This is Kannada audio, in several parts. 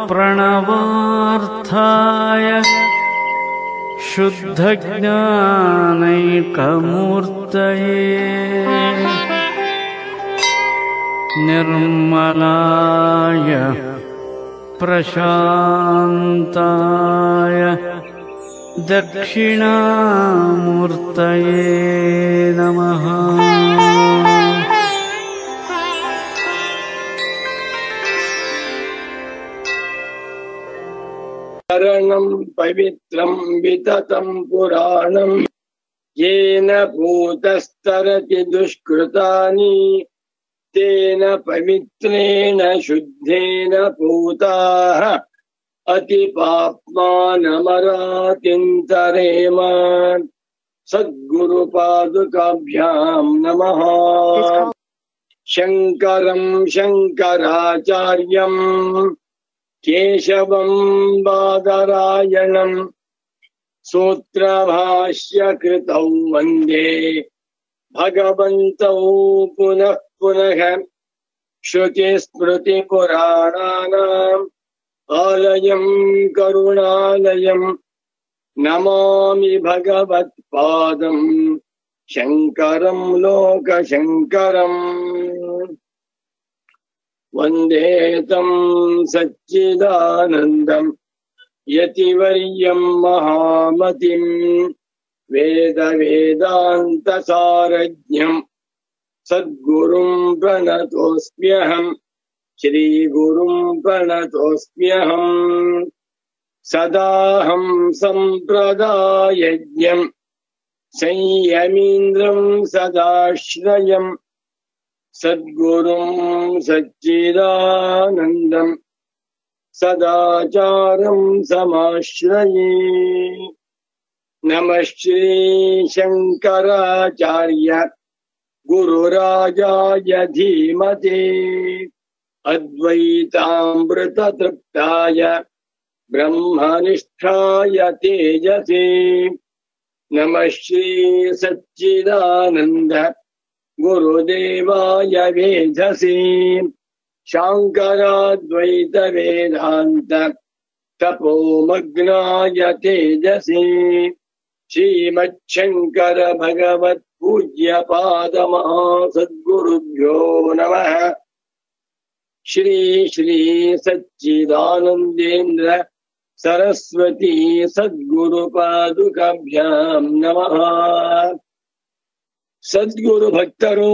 प्रणवार्थाय शुद्धज्ञानैकमूर्तये निर्मलाय प्रशान्ताय दक्षिणामूर्तये नमः शरणं पवित्रं विततं पुराणं येन भूतस्तरति दुष्कृतानि तेन पवित्रेण शुद्धेन पूताः अतिपाप्मानमरातिन्तरेम सद्गुरुपादुकाभ्यां नमः शङ्करं शङ्कराचार्यम् केशवं बादरायणम् सूत्रभाष्यकृतौ वन्दे भगवन्तौ पुनः पुनः श्रुतिस्मृतिपुराणानाम् आलयम् करुणालयम् नमामि भगवत्पादम् शङ्करम् लोकशङ्करम् वन्दे तं सच्चिदानन्दम् यतिवर्यम् महामतिम् वेदवेदान्तसारज्ञम् सद्गुरुम् प्रणतोऽस्म्यहम् श्रीगुरुम् प्रणतोऽस्म्यहम् सदाहं सम्प्रदायज्ञम् संयमीन्द्रम् सदाश्रयम् सद्गुरुम् सच्चिदानन्दम् सदाचारम् समाश्रये नमः श्रीशङ्कराचार्य गुरुराजाय धीमते अद्वैतामृततृप्ताय ब्रह्मनिष्ठाय तेजसे नमः श्रीसच्चिदानन्द गुरुदेवाय वेधसे शाङ्कराद्वैत वेदान्त तपोमग्नाय तेजसे श्रीमच्छङ्कर भगवत् पूज्य सद्गुरुभ्यो नमः श्री श्री सच्चिदानन्देन्द्र सरस्वती सद्गुरुपादुकाभ्याम् नमः ಸದ್ಗುರು ಭಕ್ತರು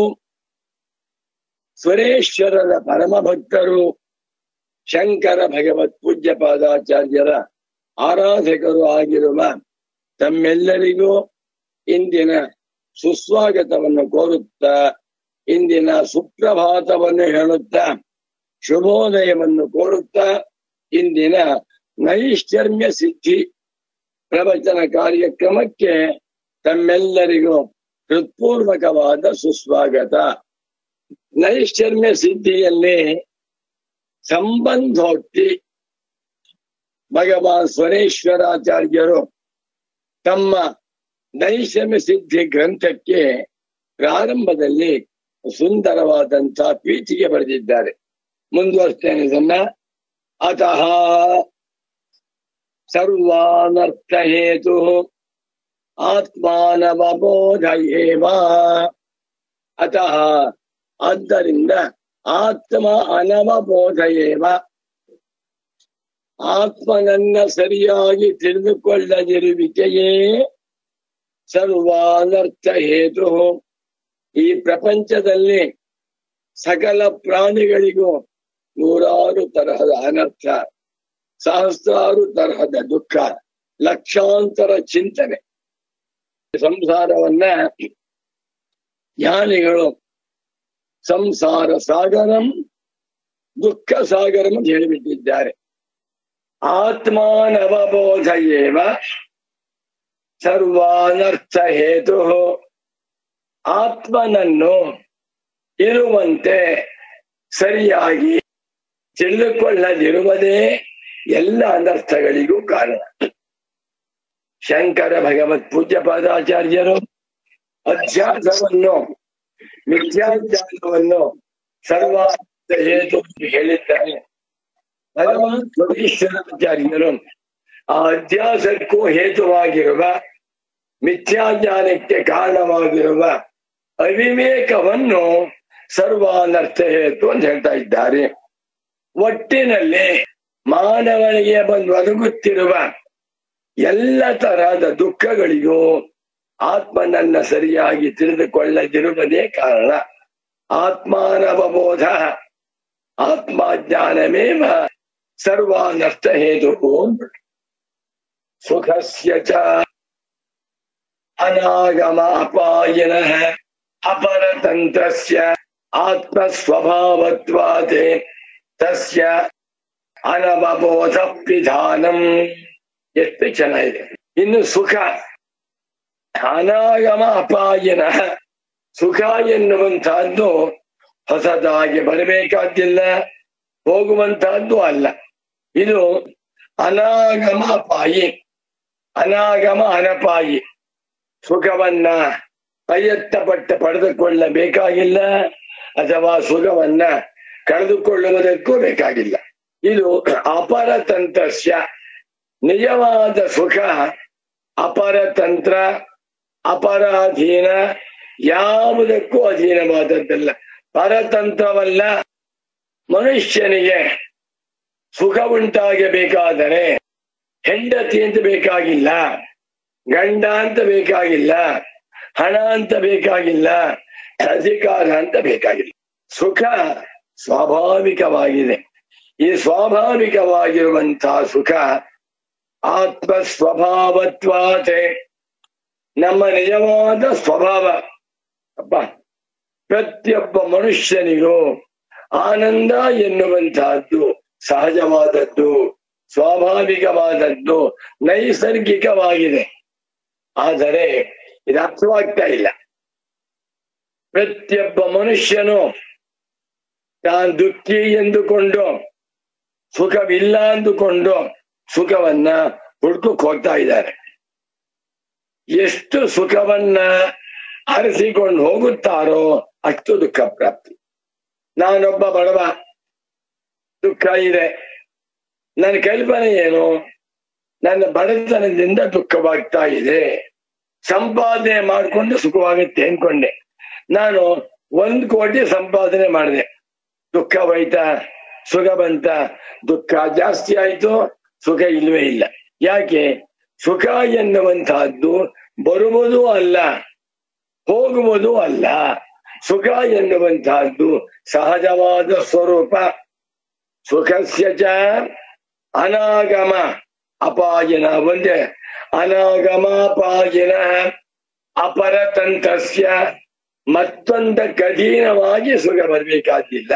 ಸ್ವರೇಶ್ವರರ ಪರಮ ಭಕ್ತರು ಶಂಕರ ಭಗವತ್ ಪೂಜ್ಯ ಪಾದಾಚಾರ್ಯರ ಆರಾಧಕರು ಆಗಿರುವ ತಮ್ಮೆಲ್ಲರಿಗೂ ಇಂದಿನ ಸುಸ್ವಾಗತವನ್ನು ಕೋರುತ್ತಾ ಇಂದಿನ ಸುಪ್ರಭಾತವನ್ನು ಹೇಳುತ್ತಾ ಶುಭೋದಯವನ್ನು ಕೋರುತ್ತಾ ಇಂದಿನ ನೈಷ್ಕರ್ಮ್ಯ ಸಿದ್ಧಿ ಪ್ರವಚನ ಕಾರ್ಯಕ್ರಮಕ್ಕೆ ತಮ್ಮೆಲ್ಲರಿಗೂ ಹೃತ್ಪೂರ್ವಕವಾದ ಸುಸ್ವಾಗತ ನೈಷ್ಕರ್ಮ್ಯ ಸಿದ್ಧಿಯಲ್ಲಿ ಸಂಬಂಧೋಕ್ತಿ ಭಗವಾನ್ ಸ್ವರೇಶ್ವರಾಚಾರ್ಯರು ತಮ್ಮ ನೈಷಮ್ಯ ಸಿದ್ಧಿ ಗ್ರಂಥಕ್ಕೆ ಪ್ರಾರಂಭದಲ್ಲಿ ಸುಂದರವಾದಂತಹ ಪೀಠಿಗೆ ಬರೆದಿದ್ದಾರೆ ಮುಂದುವರ್ತೇನೆ ಇದನ್ನ ಅತಃ ಸರ್ವಾನರ್ಥ ಹೇತು ಆತ್ಮಾನವಬೋಧ ಏವ ಅತಃ ಆದ್ದರಿಂದ ಆತ್ಮ ಅನವಬೋಧ ಏವ ಆತ್ಮನನ್ನ ಸರಿಯಾಗಿ ತಿಳಿದುಕೊಳ್ಳದಿರುವಿಕೆಯೇ ಸರ್ವಾನರ್ಥ ಹೇತು ಈ ಪ್ರಪಂಚದಲ್ಲಿ ಸಕಲ ಪ್ರಾಣಿಗಳಿಗೂ ನೂರಾರು ತರಹದ ಅನರ್ಥ ಸಹಸ್ರಾರು ತರಹದ ದುಃಖ ಲಕ್ಷಾಂತರ ಚಿಂತನೆ ಸಂಸಾರವನ್ನ ಜ್ಞಾನಿಗಳು ಸಂಸಾರ ಸಾಗರಂ ದುಃಖ ಸಾಗರಂ ಅಂತ ಹೇಳಿಬಿಟ್ಟಿದ್ದಾರೆ ಆತ್ಮಾನವಬೋಧ ಏವ ಸರ್ವಾನರ್ಥ ಹೇತು ಆತ್ಮನನ್ನು ಇರುವಂತೆ ಸರಿಯಾಗಿ ತಿಳಿದುಕೊಳ್ಳದಿರುವುದೇ ಎಲ್ಲ ಅನರ್ಥಗಳಿಗೂ ಕಾರಣ ಶಂಕರ ಭಗವತ್ ಪೂಜ್ಯ ಪಾದಾಚಾರ್ಯರು ಅಧ್ಯಾಸವನ್ನು ಮಿಥ್ಯಾಜ್ಞಾನವನ್ನು ಸರ್ವಾರ್ಥ ಹೇತು ಎಂದು ಹೇಳಿದ್ದಾರೆ ಭಗವಾನ್ ಯೋಗೀಶ್ವರಾಚಾರ್ಯರು ಆ ಅಧ್ಯಾಸಕ್ಕೂ ಹೇತುವಾಗಿರುವ ಮಿಥ್ಯಾಜ್ಞಾನಕ್ಕೆ ಕಾರಣವಾಗಿರುವ ಅವಿವೇಕವನ್ನು ಸರ್ವಾನರ್ಥ ಹೇತು ಅಂತ ಹೇಳ್ತಾ ಇದ್ದಾರೆ ಒಟ್ಟಿನಲ್ಲಿ ಮಾನವನಿಗೆ ಬಂದು ಒದಗುತ್ತಿರುವ ಎಲ್ಲ ತರಹದ ದುಃಖಗಳಿಗೂ ಆತ್ಮನನ್ನ ಸರಿಯಾಗಿ ತಿಳಿದುಕೊಳ್ಳದಿರುವುದೇ ಕಾರಣ ಆತ್ಮಾನವಬೋಧ ಆತ್ಮಜ್ಞಾನಮೇವ ಸರ್ವಾನರ್ಥ ಹೇತು ಸುಖಸ್ಯ ಚ ಅನಾಗಮ ಅಪಾಯಿನ ಅಪರತಂತ್ರಸ್ಯ ಆತ್ಮಸ್ವಭಾವತ್ವಾದೆ ತಸ್ಯ ಅನವಬೋಧ ವಿಧಾನಂ ಎಷ್ಟು ಚೆನ್ನಾಗಿದೆ ಇನ್ನು ಸುಖ ಅನಾಗಮ ಅಪಾಯಿನ ಸುಖ ಎನ್ನುವಂತಹದ್ದು ಹೊಸದಾಗಿ ಬರಬೇಕಾದ್ದಿಲ್ಲ ಹೋಗುವಂತಹದ್ದು ಅಲ್ಲ ಇದು ಅನಾಗಮ ಅಪಾಯಿ ಅನಾಗಮ ಅನಪಾಯಿ ಸುಖವನ್ನ ಪ್ರಯತ್ನಪಟ್ಟ ಪಡೆದುಕೊಳ್ಳಬೇಕಾಗಿಲ್ಲ ಅಥವಾ ಸುಖವನ್ನ ಕಳೆದುಕೊಳ್ಳುವುದಕ್ಕೂ ಬೇಕಾಗಿಲ್ಲ ಇದು ಅಪರತಂತ್ರಸ್ಯ ನಿಜವಾದ ಸುಖ ಅಪರತಂತ್ರ ಅಪರಾಧೀನ ಯಾವುದಕ್ಕೂ ಅಧೀನವಾದದ್ದಲ್ಲ ಪರತಂತ್ರವಲ್ಲ ಮನುಷ್ಯನಿಗೆ ಸುಖ ಉಂಟಾಗಬೇಕಾದರೆ ಹೆಂಡತಿ ಅಂತ ಬೇಕಾಗಿಲ್ಲ ಗಂಡ ಅಂತ ಬೇಕಾಗಿಲ್ಲ ಹಣ ಅಂತ ಬೇಕಾಗಿಲ್ಲ ಅಧಿಕಾರ ಅಂತ ಬೇಕಾಗಿಲ್ಲ ಸುಖ ಸ್ವಾಭಾವಿಕವಾಗಿದೆ ಈ ಸ್ವಾಭಾವಿಕವಾಗಿರುವಂತಹ ಸುಖ ಆತ್ಮ ಸ್ವಭಾವತ್ವಾತೆ ನಮ್ಮ ನಿಜವಾದ ಸ್ವಭಾವ ಅಪ್ಪ ಪ್ರತಿಯೊಬ್ಬ ಮನುಷ್ಯನಿಗೂ ಆನಂದ ಎನ್ನುವಂತಹದ್ದು ಸಹಜವಾದದ್ದು ಸ್ವಾಭಾವಿಕವಾದದ್ದು ನೈಸರ್ಗಿಕವಾಗಿದೆ ಆದರೆ ಇದು ಅರ್ಥವಾಗ್ತಾ ಇಲ್ಲ ಪ್ರತಿಯೊಬ್ಬ ಮನುಷ್ಯನು ತಾನು ದುಃಖಿ ಎಂದುಕೊಂಡು ಸುಖವಿಲ್ಲ ಅಂದುಕೊಂಡು ಸುಖವನ್ನ ಹುಡ್ಕಕ್ ಹೋಗ್ತಾ ಇದ್ದಾರೆ ಎಷ್ಟು ಸುಖವನ್ನ ಅರಸಿಕೊಂಡು ಹೋಗುತ್ತಾರೋ ಅಷ್ಟು ದುಃಖ ಪ್ರಾಪ್ತಿ ನಾನೊಬ್ಬ ಬಡವ ದುಃಖ ಇದೆ ನನ್ನ ಕಲ್ಪನೆ ಏನು ನನ್ನ ಬಡತನದಿಂದ ದುಃಖವಾಗ್ತಾ ಇದೆ ಸಂಪಾದನೆ ಮಾಡಿಕೊಂಡು ಸುಖವಾಗುತ್ತೆ ಅನ್ಕೊಂಡೆ ನಾನು ಒಂದ್ ಕೋಟಿ ಸಂಪಾದನೆ ಮಾಡಿದೆ ದುಃಖ ಹೋಯ್ತಾ ಸುಖ ಬಂತ ದುಃಖ ಜಾಸ್ತಿ ಆಯ್ತು ಸುಖ ಇಲ್ವೇ ಇಲ್ಲ ಯಾಕೆ ಸುಖ ಎನ್ನುವಂತಹದ್ದು ಬರುವುದೂ ಅಲ್ಲ ಹೋಗುವುದೂ ಅಲ್ಲ ಸುಖ ಎನ್ನುವಂತಹದ್ದು ಸಹಜವಾದ ಸ್ವರೂಪ ಸುಖಸ್ಯ ಚ ಅನಾಗಮ ಅಪಾಯನ ಒಂದೇ ಅನಾಗಮಾಪಾಯನ ಅಪರತಂತ್ರಸ್ಯ ಮತ್ತೊಂದ ಕಠಿಣವಾಗಿ ಸುಖ ಬರಬೇಕಾಗಿಲ್ಲ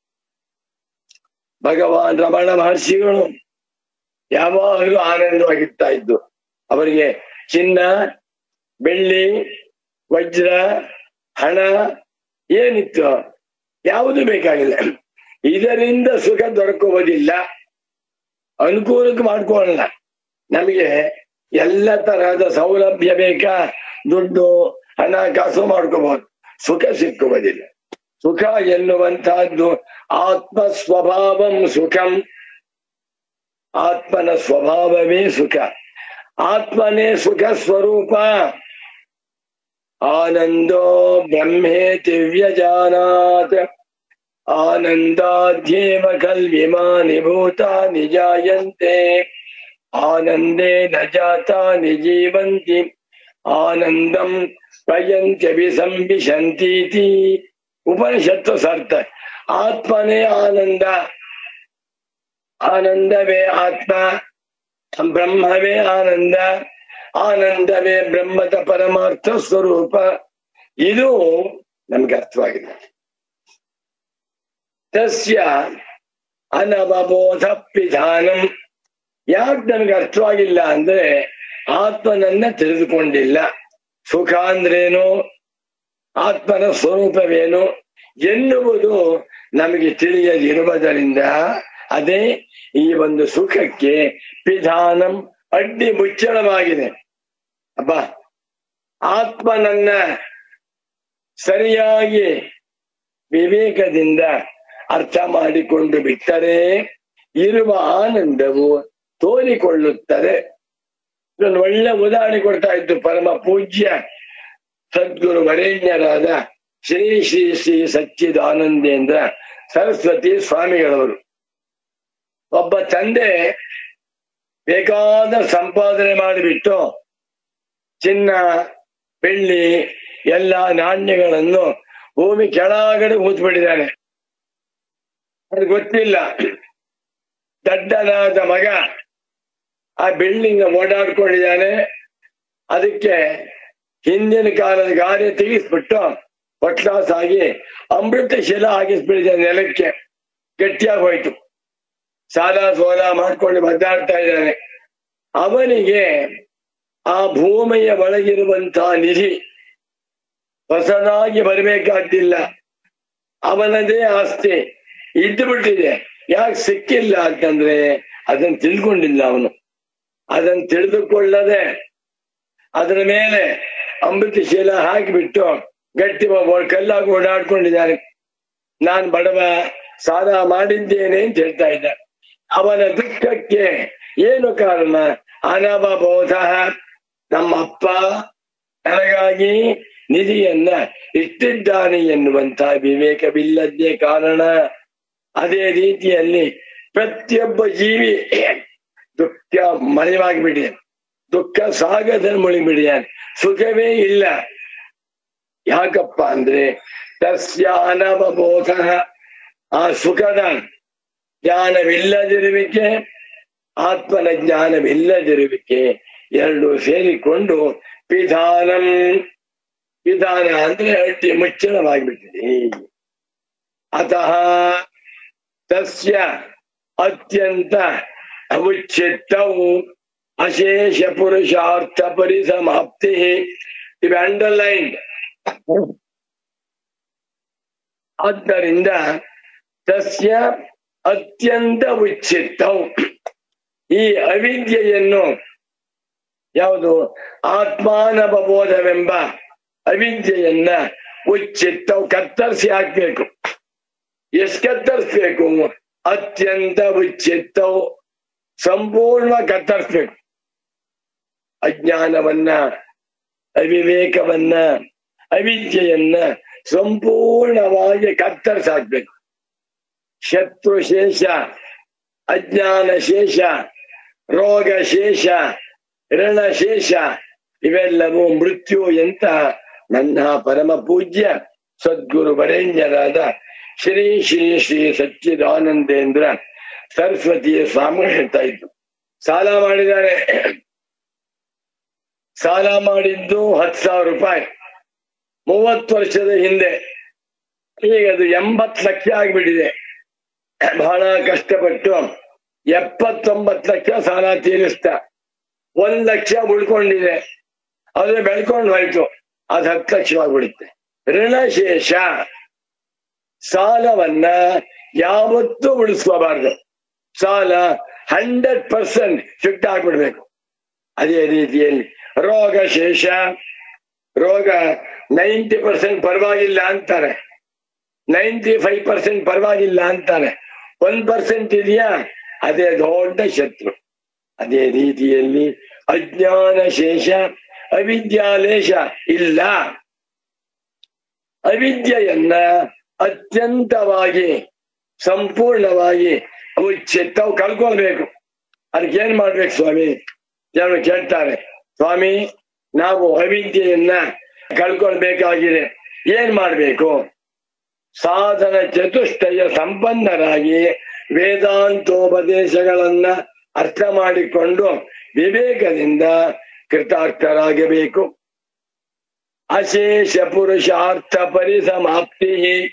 ಭಗವಾನ್ ರಮಣ ಮಹರ್ಷಿಗಳು ಯಾವಾಗಲೂ ಆನಂದವಾಗಿರ್ತಾ ಇದ್ದು ಅವರಿಗೆ ಚಿನ್ನ ಬೆಳ್ಳಿ ವಜ್ರ ಹಣ ಏನಿತ್ತು ಯಾವುದು ಬೇಕಾಗಿಲ್ಲ ಇದರಿಂದ ಸುಖ ದೊರಕುವುದಿಲ್ಲ ಅನುಕೂಲಕ್ಕೆ ಮಾಡ್ಕೊಳ್ಳೋಣ ನಮಗೆ ಎಲ್ಲ ತರಹದ ಸೌಲಭ್ಯ ಬೇಕಾ ದುಡ್ಡು ಹಣ ಕಾಸು ಮಾಡ್ಕೋಬಹುದು ಸುಖ ಸಿಕ್ಕುವುದಿಲ್ಲ ಸುಖ ಎನ್ನುವಂತಹದ್ದು ಆತ್ಮ ಸ್ವಭಾವಂ ಸುಖಂ ಆತ್ಮನ ಸ್ವಭಾವವೇ ಸುಖ ಆತ್ಮನೇ ಸುಖ ಸ್ವರೂಪ ಆನಂದೋ ಬ್ರಹ್ಮೇತಿ ವ್ಯಜಾನಾತ್ ಆನಂದಾಧ್ಯೇವ ಕಲ್ವಿಮಾನಿ ಭೂತಾನಿ ಜಾಯಂತೆ ಆನಂದೇ ನ ಜಾತಾನಿ ಜೀವಂತಿ ಆನಂದಂ ಪ್ರಯಂತ್ಯಭಿ ಸಂಬಿಶಂತೀತಿ ಉಪನಿಷತ್ತು ಸರ್ಥ ಆತ್ಮನೇ ಆನಂದ ಆನಂದವೇ ಆತ್ಮ ಬ್ರಹ್ಮವೇ ಆನಂದ ಆನಂದವೇ ಬ್ರಹ್ಮದ ಪರಮಾರ್ಥ ಸ್ವರೂಪ ಇದು ನಮ್ಗೆ ಅರ್ಥವಾಗಿದೆ ತಸ್ಯ ಅನವಬೋಧ ವಿಧಾನಂ ಯಾಕೆ ನಮ್ಗೆ ಅರ್ಥವಾಗಿಲ್ಲ ಅಂದ್ರೆ ಆತ್ಮನನ್ನ ತಿಳಿದುಕೊಂಡಿಲ್ಲ ಸುಖ ಅಂದ್ರೇನು ಆತ್ಮನ ಸ್ವರೂಪವೇನು ಎನ್ನುವುದು ನಮಗೆ ತಿಳಿಯದಿರುವುದರಿಂದ ಅದೇ ಈ ಒಂದು ಸುಖಕ್ಕೆ ವಿಧಾನಂ ಅಡ್ಡಿ ಮುಚ್ಚಳವಾಗಿದೆ ಅಬ್ಬ ಆತ್ಮನನ್ನ ಸರಿಯಾಗಿ ವಿವೇಕದಿಂದ ಅರ್ಥ ಮಾಡಿಕೊಂಡು ಬಿಟ್ಟರೆ ಇರುವ ಆನಂದವು ತೋರಿಕೊಳ್ಳುತ್ತದೆ ಇದೊಂದು ಒಳ್ಳೆ ಉದಾಹರಣೆ ಕೊಡ್ತಾ ಇದ್ದು ಪರಮ ಪೂಜ್ಯ ಸದ್ಗುರು ವರೇಣ್ಯರಾದ ಶ್ರೀ ಶ್ರೀ ಶ್ರೀ ಸಚ್ಚಿದಾನಂದೇಂದ್ರ ಸರಸ್ವತಿ ಸ್ವಾಮಿಗಳವರು ಒಬ್ಬ ತಂದೆ ಬೇಕಾದ ಸಂಪಾದನೆ ಮಾಡಿಬಿಟ್ಟು ಚಿನ್ನ ಬೆಳ್ಳಿ ಎಲ್ಲ ನಾಣ್ಯಗಳನ್ನು ಭೂಮಿ ಕೆಳಗಡೆ ಹೂತ್ಬಿಟ್ಟಿದ್ದಾನೆ ಅದು ಗೊತ್ತಿಲ್ಲ ದಡ್ಡನಾದ ಮಗ ಆ ಬಿಲ್ಡಿಂಗ್ ಓಡಾಡ್ಕೊಂಡಿದ್ದಾನೆ ಅದಕ್ಕೆ ಹಿಂದಿನ ಕಾಲದ ಗಾದೆ ತೆಗಿಸ್ಬಿಟ್ಟು ಹೊಟ್ಲಾಸಾಗಿ ಅಮೃತ ಶಿಲ ಹಾಕಿಸ್ಬಿಟ್ಟಿದ್ದಾನೆ ನೆಲಕ್ಕೆ ಗಟ್ಟಿಯಾಗಿ ಹೋಯ್ತು ಸಾಲ ಸೋಲ ಮಾಡ್ಕೊಂಡು ಬದ್ದಾಡ್ತಾ ಇದ್ದಾನೆ ಅವನಿಗೆ ಆ ಭೂಮಿಯ ಒಳಗಿರುವಂತಹ ನಿಧಿ ಹೊಸದಾಗಿ ಬರಬೇಕಾದ್ದಿಲ್ಲ ಅವನದೇ ಆಸ್ತಿ ಇದ್ದು ಬಿಟ್ಟಿದೆ ಯಾಕೆ ಸಿಕ್ಕಿಲ್ಲ ಅಂತಂದ್ರೆ ಅದನ್ನ ತಿಳ್ಕೊಂಡಿಲ್ಲ ಅವನು ಅದನ್ನ ತಿಳಿದುಕೊಳ್ಳದೆ ಅದರ ಮೇಲೆ ಅಮೃತ ಶೀಲ ಹಾಕಿಬಿಟ್ಟು ಗಟ್ಟಿ ಒಬ್ಬ ಕಲ್ಲಾಗಿ ಓಡಾಡ್ಕೊಂಡಿದ್ದಾನೆ ನಾನ್ ಬಡವ ಸಾಲ ಮಾಡಿದ್ದೇನೆ ಅಂತ ಹೇಳ್ತಾ ಇದ್ದ ಅವನ ದುಃಖಕ್ಕೆ ಏನು ಕಾರಣ ಅನವಬೋಧ ನಮ್ಮಪ್ಪ ನನಗಾಗಿ ನಿಧಿಯನ್ನ ಇಟ್ಟಿದ್ದಾನೆ ಎನ್ನುವಂತ ವಿವೇಕವಿಲ್ಲದ್ದೇ ಕಾರಣ ಅದೇ ರೀತಿಯಲ್ಲಿ ಪ್ರತಿಯೊಬ್ಬ ಜೀವಿ ದುಃಖ ಮಯವಾಗಿಬಿಟ್ಟಿದೆ ದುಃಖ ಸಾಗದಲ್ಲಿ ಮುಳುಗಿಬಿಟ್ಟಿದ್ದಾನೆ ಸುಖವೇ ಇಲ್ಲ ಯಾಕಪ್ಪ ಅಂದ್ರೆ ತಸ್ಯ ಅನವಬೋಧ ಆ ಸುಖದ ಜ್ಞಾನವಿಲ್ಲದಿರುವಿಕೆ ಆತ್ಮನ ಜ್ಞಾನವಿಲ್ಲದಿರುವಿಕೆ ಎರಡು ಸೇರಿಕೊಂಡು ಪಿಧಾನಂ ಪಿಧಾನ ಅಂದ್ರೆ ಅಟ್ಟಿ ಮುಚ್ಚಳವಾಗಿಬಿಟ್ಟಿದೆ ಅತಃ ತಸ್ಯ ಅತ್ಯಂತ ಉಚ್ಚಿತ್ತವು ಅಶೇಷ ಪುರುಷಾರ್ಥ ಪರಿಸಮಾಪ್ತಿ ಇವೆ ಅಂಡರ್ಲೈನ್ ಆದ್ದರಿಂದ ತಸ್ಯ ಅತ್ಯಂತ ಉಚ್ಚಿತ್ತವು ಈ ಅವಿದ್ಯೆಯನ್ನು ಯಾವುದು ಆತ್ಮಾನವಬೋಧವೆಂಬ ಅವಿದ್ಯೆಯನ್ನ ಉಚ್ಚಿತ್ತವು ಕತ್ತರಿಸಿ ಹಾಕ್ಬೇಕು ಎಷ್ಟು ಕತ್ತರಿಸ್ಬೇಕು ಅತ್ಯಂತ ಉಚ್ಚಿತ್ತವು ಸಂಪೂರ್ಣ ಕತ್ತರಿಸ್ಬೇಕು ಅಜ್ಞಾನವನ್ನ ಅವಿವೇಕವನ್ನ ಅವಿದ್ಯೆಯನ್ನ ಸಂಪೂರ್ಣವಾಗಿ ಕತ್ತರಿಸಾಕ್ಬೇಕು ಶತ್ರು ಶೇಷ ಅಜ್ಞಾನ ಶೇಷ ರೋಗ ಶೇಷ ಋಣ ಶೇಷ ಇವೆಲ್ಲವೂ ಮೃತ್ಯು ಅಂತ ನನ್ನ ಪರಮ ಪೂಜ್ಯ ಸದ್ಗುರು ವರೇಣ್ಯರಾದ ಶ್ರೀ ಶ್ರೀ ಶ್ರೀ ಸಚ್ಚಿದಾನಂದೇಂದ್ರ ಸರಸ್ವತಿಯ ಸ್ವಾಮಿ ಹೇಳ್ತಾ ಇದ್ರು ಸಾಲ ಮಾಡಿದ್ದಾರೆ ಸಾಲ ಮಾಡಿದ್ದು ಹತ್ತು ಸಾವಿರ ರೂಪಾಯಿ ಮೂವತ್ತು ವರ್ಷದ ಹಿಂದೆ ಈಗ ಅದು ಎಂಬತ್ತು ಲಕ್ಷ ಆಗ್ಬಿಟ್ಟಿದೆ ಬಹಳ ಕಷ್ಟಪಟ್ಟು ಎಪ್ಪತ್ತೊಂಬತ್ತು ಲಕ್ಷ ಸಾಲ ತೀರಿಸ್ತ ಒಂದ್ ಲಕ್ಷ ಉಳ್ಕೊಂಡಿದೆ ಅದು ಬೆಳ್ಕೊಂಡು ಹೋಯ್ತು ಅದು ಹತ್ತು ಲಕ್ಷವಾಗ್ಬಿಡುತ್ತೆ ಋಣಶೇಷ ಸಾಲವನ್ನ ಯಾವತ್ತೂ ಉಳಿಸ್ಕೋಬಾರ್ದು ಸಾಲ ಹಂಡ್ರೆಡ್ ಪರ್ಸೆಂಟ್ ಫಿಟ್ ಆಗ್ಬಿಡ್ಬೇಕು ಅದೇ ರೀತಿಯಲ್ಲಿ ರೋಗ ಶೇಷ ರೋಗ ನೈಂಟಿ ಪರ್ಸೆಂಟ್ ಪರವಾಗಿಲ್ಲ ಅಂತಾರೆ ನೈಂಟಿ ಫೈವ್ ಪರ್ಸೆಂಟ್ ಪರವಾಗಿಲ್ಲ ಅಂತಾರೆ ಒಂದ್ ಪರ್ಸೆಂಟ್ ಇದೆಯಾ ಅದೇ ದೊಡ್ಡ ಶತ್ರು ಅದೇ ರೀತಿಯಲ್ಲಿ ಅಜ್ಞಾನ ಶೇಷ ಅವಿದ್ಯಾಲೇಶ ಇಲ್ಲ ಅವಿದ್ಯೆಯನ್ನ ಅತ್ಯಂತವಾಗಿ ಸಂಪೂರ್ಣವಾಗಿ ಉಚ್ಚಿತ್ತವು ಕಳ್ಕೊಳ್ಬೇಕು ಅದಕ್ಕೆ ಏನ್ ಮಾಡ್ಬೇಕು ಸ್ವಾಮಿ ಜನರು ಕೇಳ್ತಾರೆ ಸ್ವಾಮಿ ನಾವು ಅವಿದ್ಯೆಯನ್ನ ಕಳ್ಕೊಳ್ಬೇಕಾಗಿದೆ ಏನ್ ಮಾಡ್ಬೇಕು ಸಾಧನ ಚತುಷ್ಟಯ ಸಂಪನ್ನರಾಗಿ ವೇದಾಂತೋಪದೇಶಗಳನ್ನ ಅರ್ಥ ಮಾಡಿಕೊಂಡು ವಿವೇಕದಿಂದ ಕೃತಾರ್ಥರಾಗಬೇಕು ಅಶೇಷ ಪುರುಷಾರ್ಥ ಪರಿಸಮಾಪ್ತಿ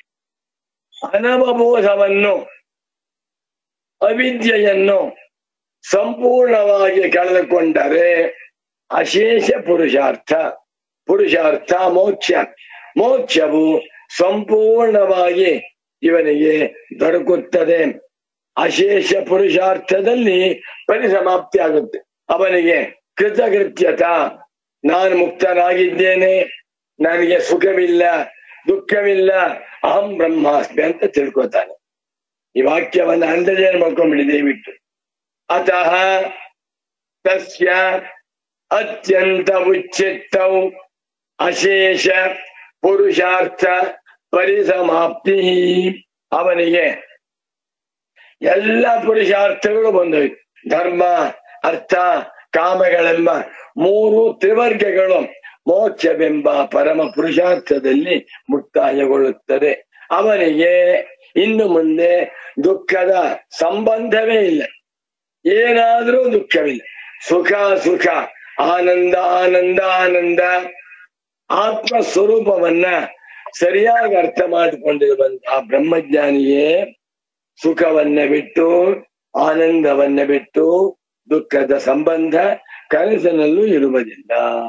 ಅನವಬೋಧವನ್ನು ಅವಿದ್ಯೆಯನ್ನು ಸಂಪೂರ್ಣವಾಗಿ ಕಳೆದುಕೊಂಡರೆ ಅಶೇಷ ಪುರುಷಾರ್ಥ ಪುರುಷಾರ್ಥ ಮೋಕ್ಷ ಮೋಕ್ಷವು ಸಂಪೂರ್ಣವಾಗಿ ಇವನಿಗೆ ದೊರಕುತ್ತದೆ ಅಶೇಷ ಪುರುಷಾರ್ಥದಲ್ಲಿ ಪರಿಸಮಾಪ್ತಿ ಆಗುತ್ತೆ ಅವನಿಗೆ ಕೃತಕೃತ್ಯತ ನಾನು ಮುಕ್ತನಾಗಿದ್ದೇನೆ ನನಗೆ ಸುಖವಿಲ್ಲ ದುಃಖವಿಲ್ಲ ಅಹಂ ಬ್ರಹ್ಮಾಸ್ಮಿ ಅಂತ ತಿಳ್ಕೊತಾನೆ ಈ ವಾಕ್ಯವನ್ನ ಅಂಡರ್ಲೈನ್ ಮಾಡ್ಕೊಂಡ್ಬಿಡಿ ದಯವಿಟ್ಟು ಅತಃ ತಸ್ಯ ಅತ್ಯಂತ ಉಚ್ಚಿತ್ತೌ ಅಶೇಷ ಪುರುಷಾರ್ಥ ಪರಿಸಮಾಪ್ತಿ ಅವನಿಗೆ ಎಲ್ಲ ಪುರುಷಾರ್ಥಗಳು ಬಂದೋಯ್ತು ಧರ್ಮ ಅರ್ಥ ಕಾಮಗಳೆಂಬ ಮೂರು ತ್ರಿವರ್ಗಗಳು ಮೋಕ್ಷವೆಂಬ ಪರಮ ಪುರುಷಾರ್ಥದಲ್ಲಿ ಮುಕ್ತಾಯಗೊಳ್ಳುತ್ತದೆ ಅವನಿಗೆ ಇನ್ನು ಮುಂದೆ ದುಃಖದ ಸಂಬಂಧವೇ ಇಲ್ಲ ಏನಾದ್ರೂ ದುಃಖವಿಲ್ಲ ಸುಖ ಸುಖ ಆನಂದ ಆನಂದ ಆನಂದ ಆತ್ಮ ಸ್ವರೂಪವನ್ನ ಸರಿಯಾಗಿ ಅರ್ಥ ಮಾಡಿಕೊಂಡಿರುವಂತಹ ಬ್ರಹ್ಮಜ್ಞಾನಿಯೇ ಸುಖವನ್ನ ಬಿಟ್ಟು ಆನಂದವನ್ನ ಬಿಟ್ಟು ದುಃಖದ ಸಂಬಂಧ ಕನಸಿನಲ್ಲೂ ಇರುವುದಿಲ್ಲ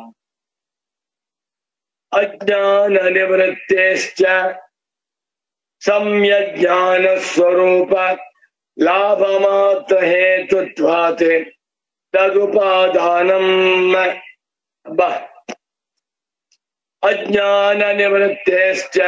ಅಜ್ಞಾನ ನಿವೃತ್ತೇಶ್ಚ ಸಮ್ಯಜ್ಞಾನ ಸ್ವರೂಪ ಲಾಭ ಮಾತ್ರ ಹೇತುತ್ವಾತ್ ತದುಪಾದಾನಂ ಬ ಅಜ್ಞಾನ ನಿವೃತ್ತೇಶ್ಚ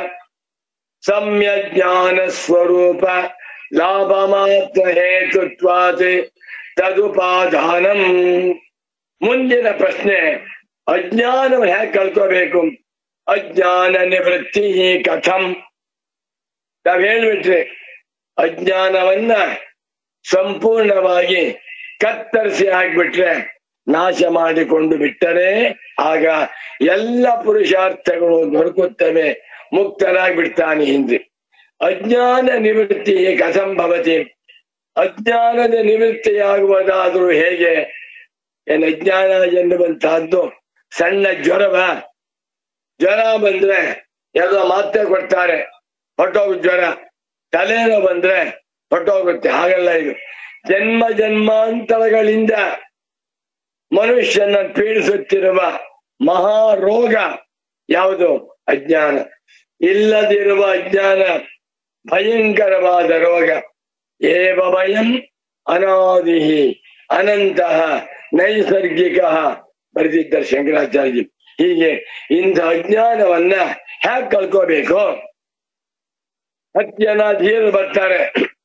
ಸಮ್ಯಜ್ಞಾನ ಸ್ವರೂಪ ಲಾಭ ಮಾತ್ರ ಹೇತುತ್ವಾತ್ ತದುಪಾದಾನಂ ಮುಂದಿನ ಪ್ರಶ್ನೆ ಅಜ್ಞಾನವನ್ನು ಹೇಗೆ ಕಳ್ಕೋಬೇಕು ಅಜ್ಞಾನ ನಿವೃತ್ತಿ ಕಥಂ ನಾವ್ ಹೇಳ್ಬಿಟ್ರಿ ಅಜ್ಞಾನವನ್ನ ಸಂಪೂರ್ಣವಾಗಿ ಕತ್ತರಿಸಿ ಹಾಕ್ಬಿಟ್ರೆ ನಾಶ ಮಾಡಿಕೊಂಡು ಬಿಟ್ಟರೆ ಆಗ ಎಲ್ಲ ಪುರುಷಾರ್ಥಗಳು ದೊರಕುತ್ತವೆ ಮುಕ್ತರಾಗಿ ಬಿಡ್ತಾನೆ ಹಿಂದೆ ಅಜ್ಞಾನ ನಿವೃತ್ತಿ ಕಥಂ ಭವತಿ ಅಜ್ಞಾನದ ನಿವೃತ್ತಿಯಾಗುವುದಾದ್ರೂ ಹೇಗೆ ಏನು ಅಜ್ಞಾನ ಎನ್ನುವಂತಹದ್ದು ಸಣ್ಣ ಜ್ವರವ ಜ್ವರ ಬಂದ್ರೆ ಯಾವುದೋ ಮಾತ್ರೆ ಕೊಡ್ತಾರೆ ಹೊಟ್ಟೋಗ ಜ್ವರ ತಲೆನೋ ಬಂದ್ರೆ ಹೊಟ್ಟೋಗುತ್ತೆ ಹಾಗಲ್ಲ ಇದು ಜನ್ಮ ಜನ್ಮಾಂತರಗಳಿಂದ ಮನುಷ್ಯನ ಪೀಡಿಸುತ್ತಿರುವ ಮಹಾರೋಗ ಯಾವುದು ಅಜ್ಞಾನ ಇಲ್ಲದಿರುವ ಅಜ್ಞಾನ ಭಯಂಕರವಾದ ರೋಗ ಏವ ಭಯಂ ಅನಾದಿ ಅನಂತಹ ನೈಸರ್ಗಿಕ ಬರೆದಿದ್ದಾರೆ ಶಂಕರಾಚಾರ್ಯ ಹೀಗೆ ಇಂಥ ಅಜ್ಞಾನವನ್ನ ಹ್ಯಾಕ್ ಕಳ್ಕೋಬೇಕು ಹತ್ತು ಜನ ಧೀರರು ಬರ್ತಾರೆ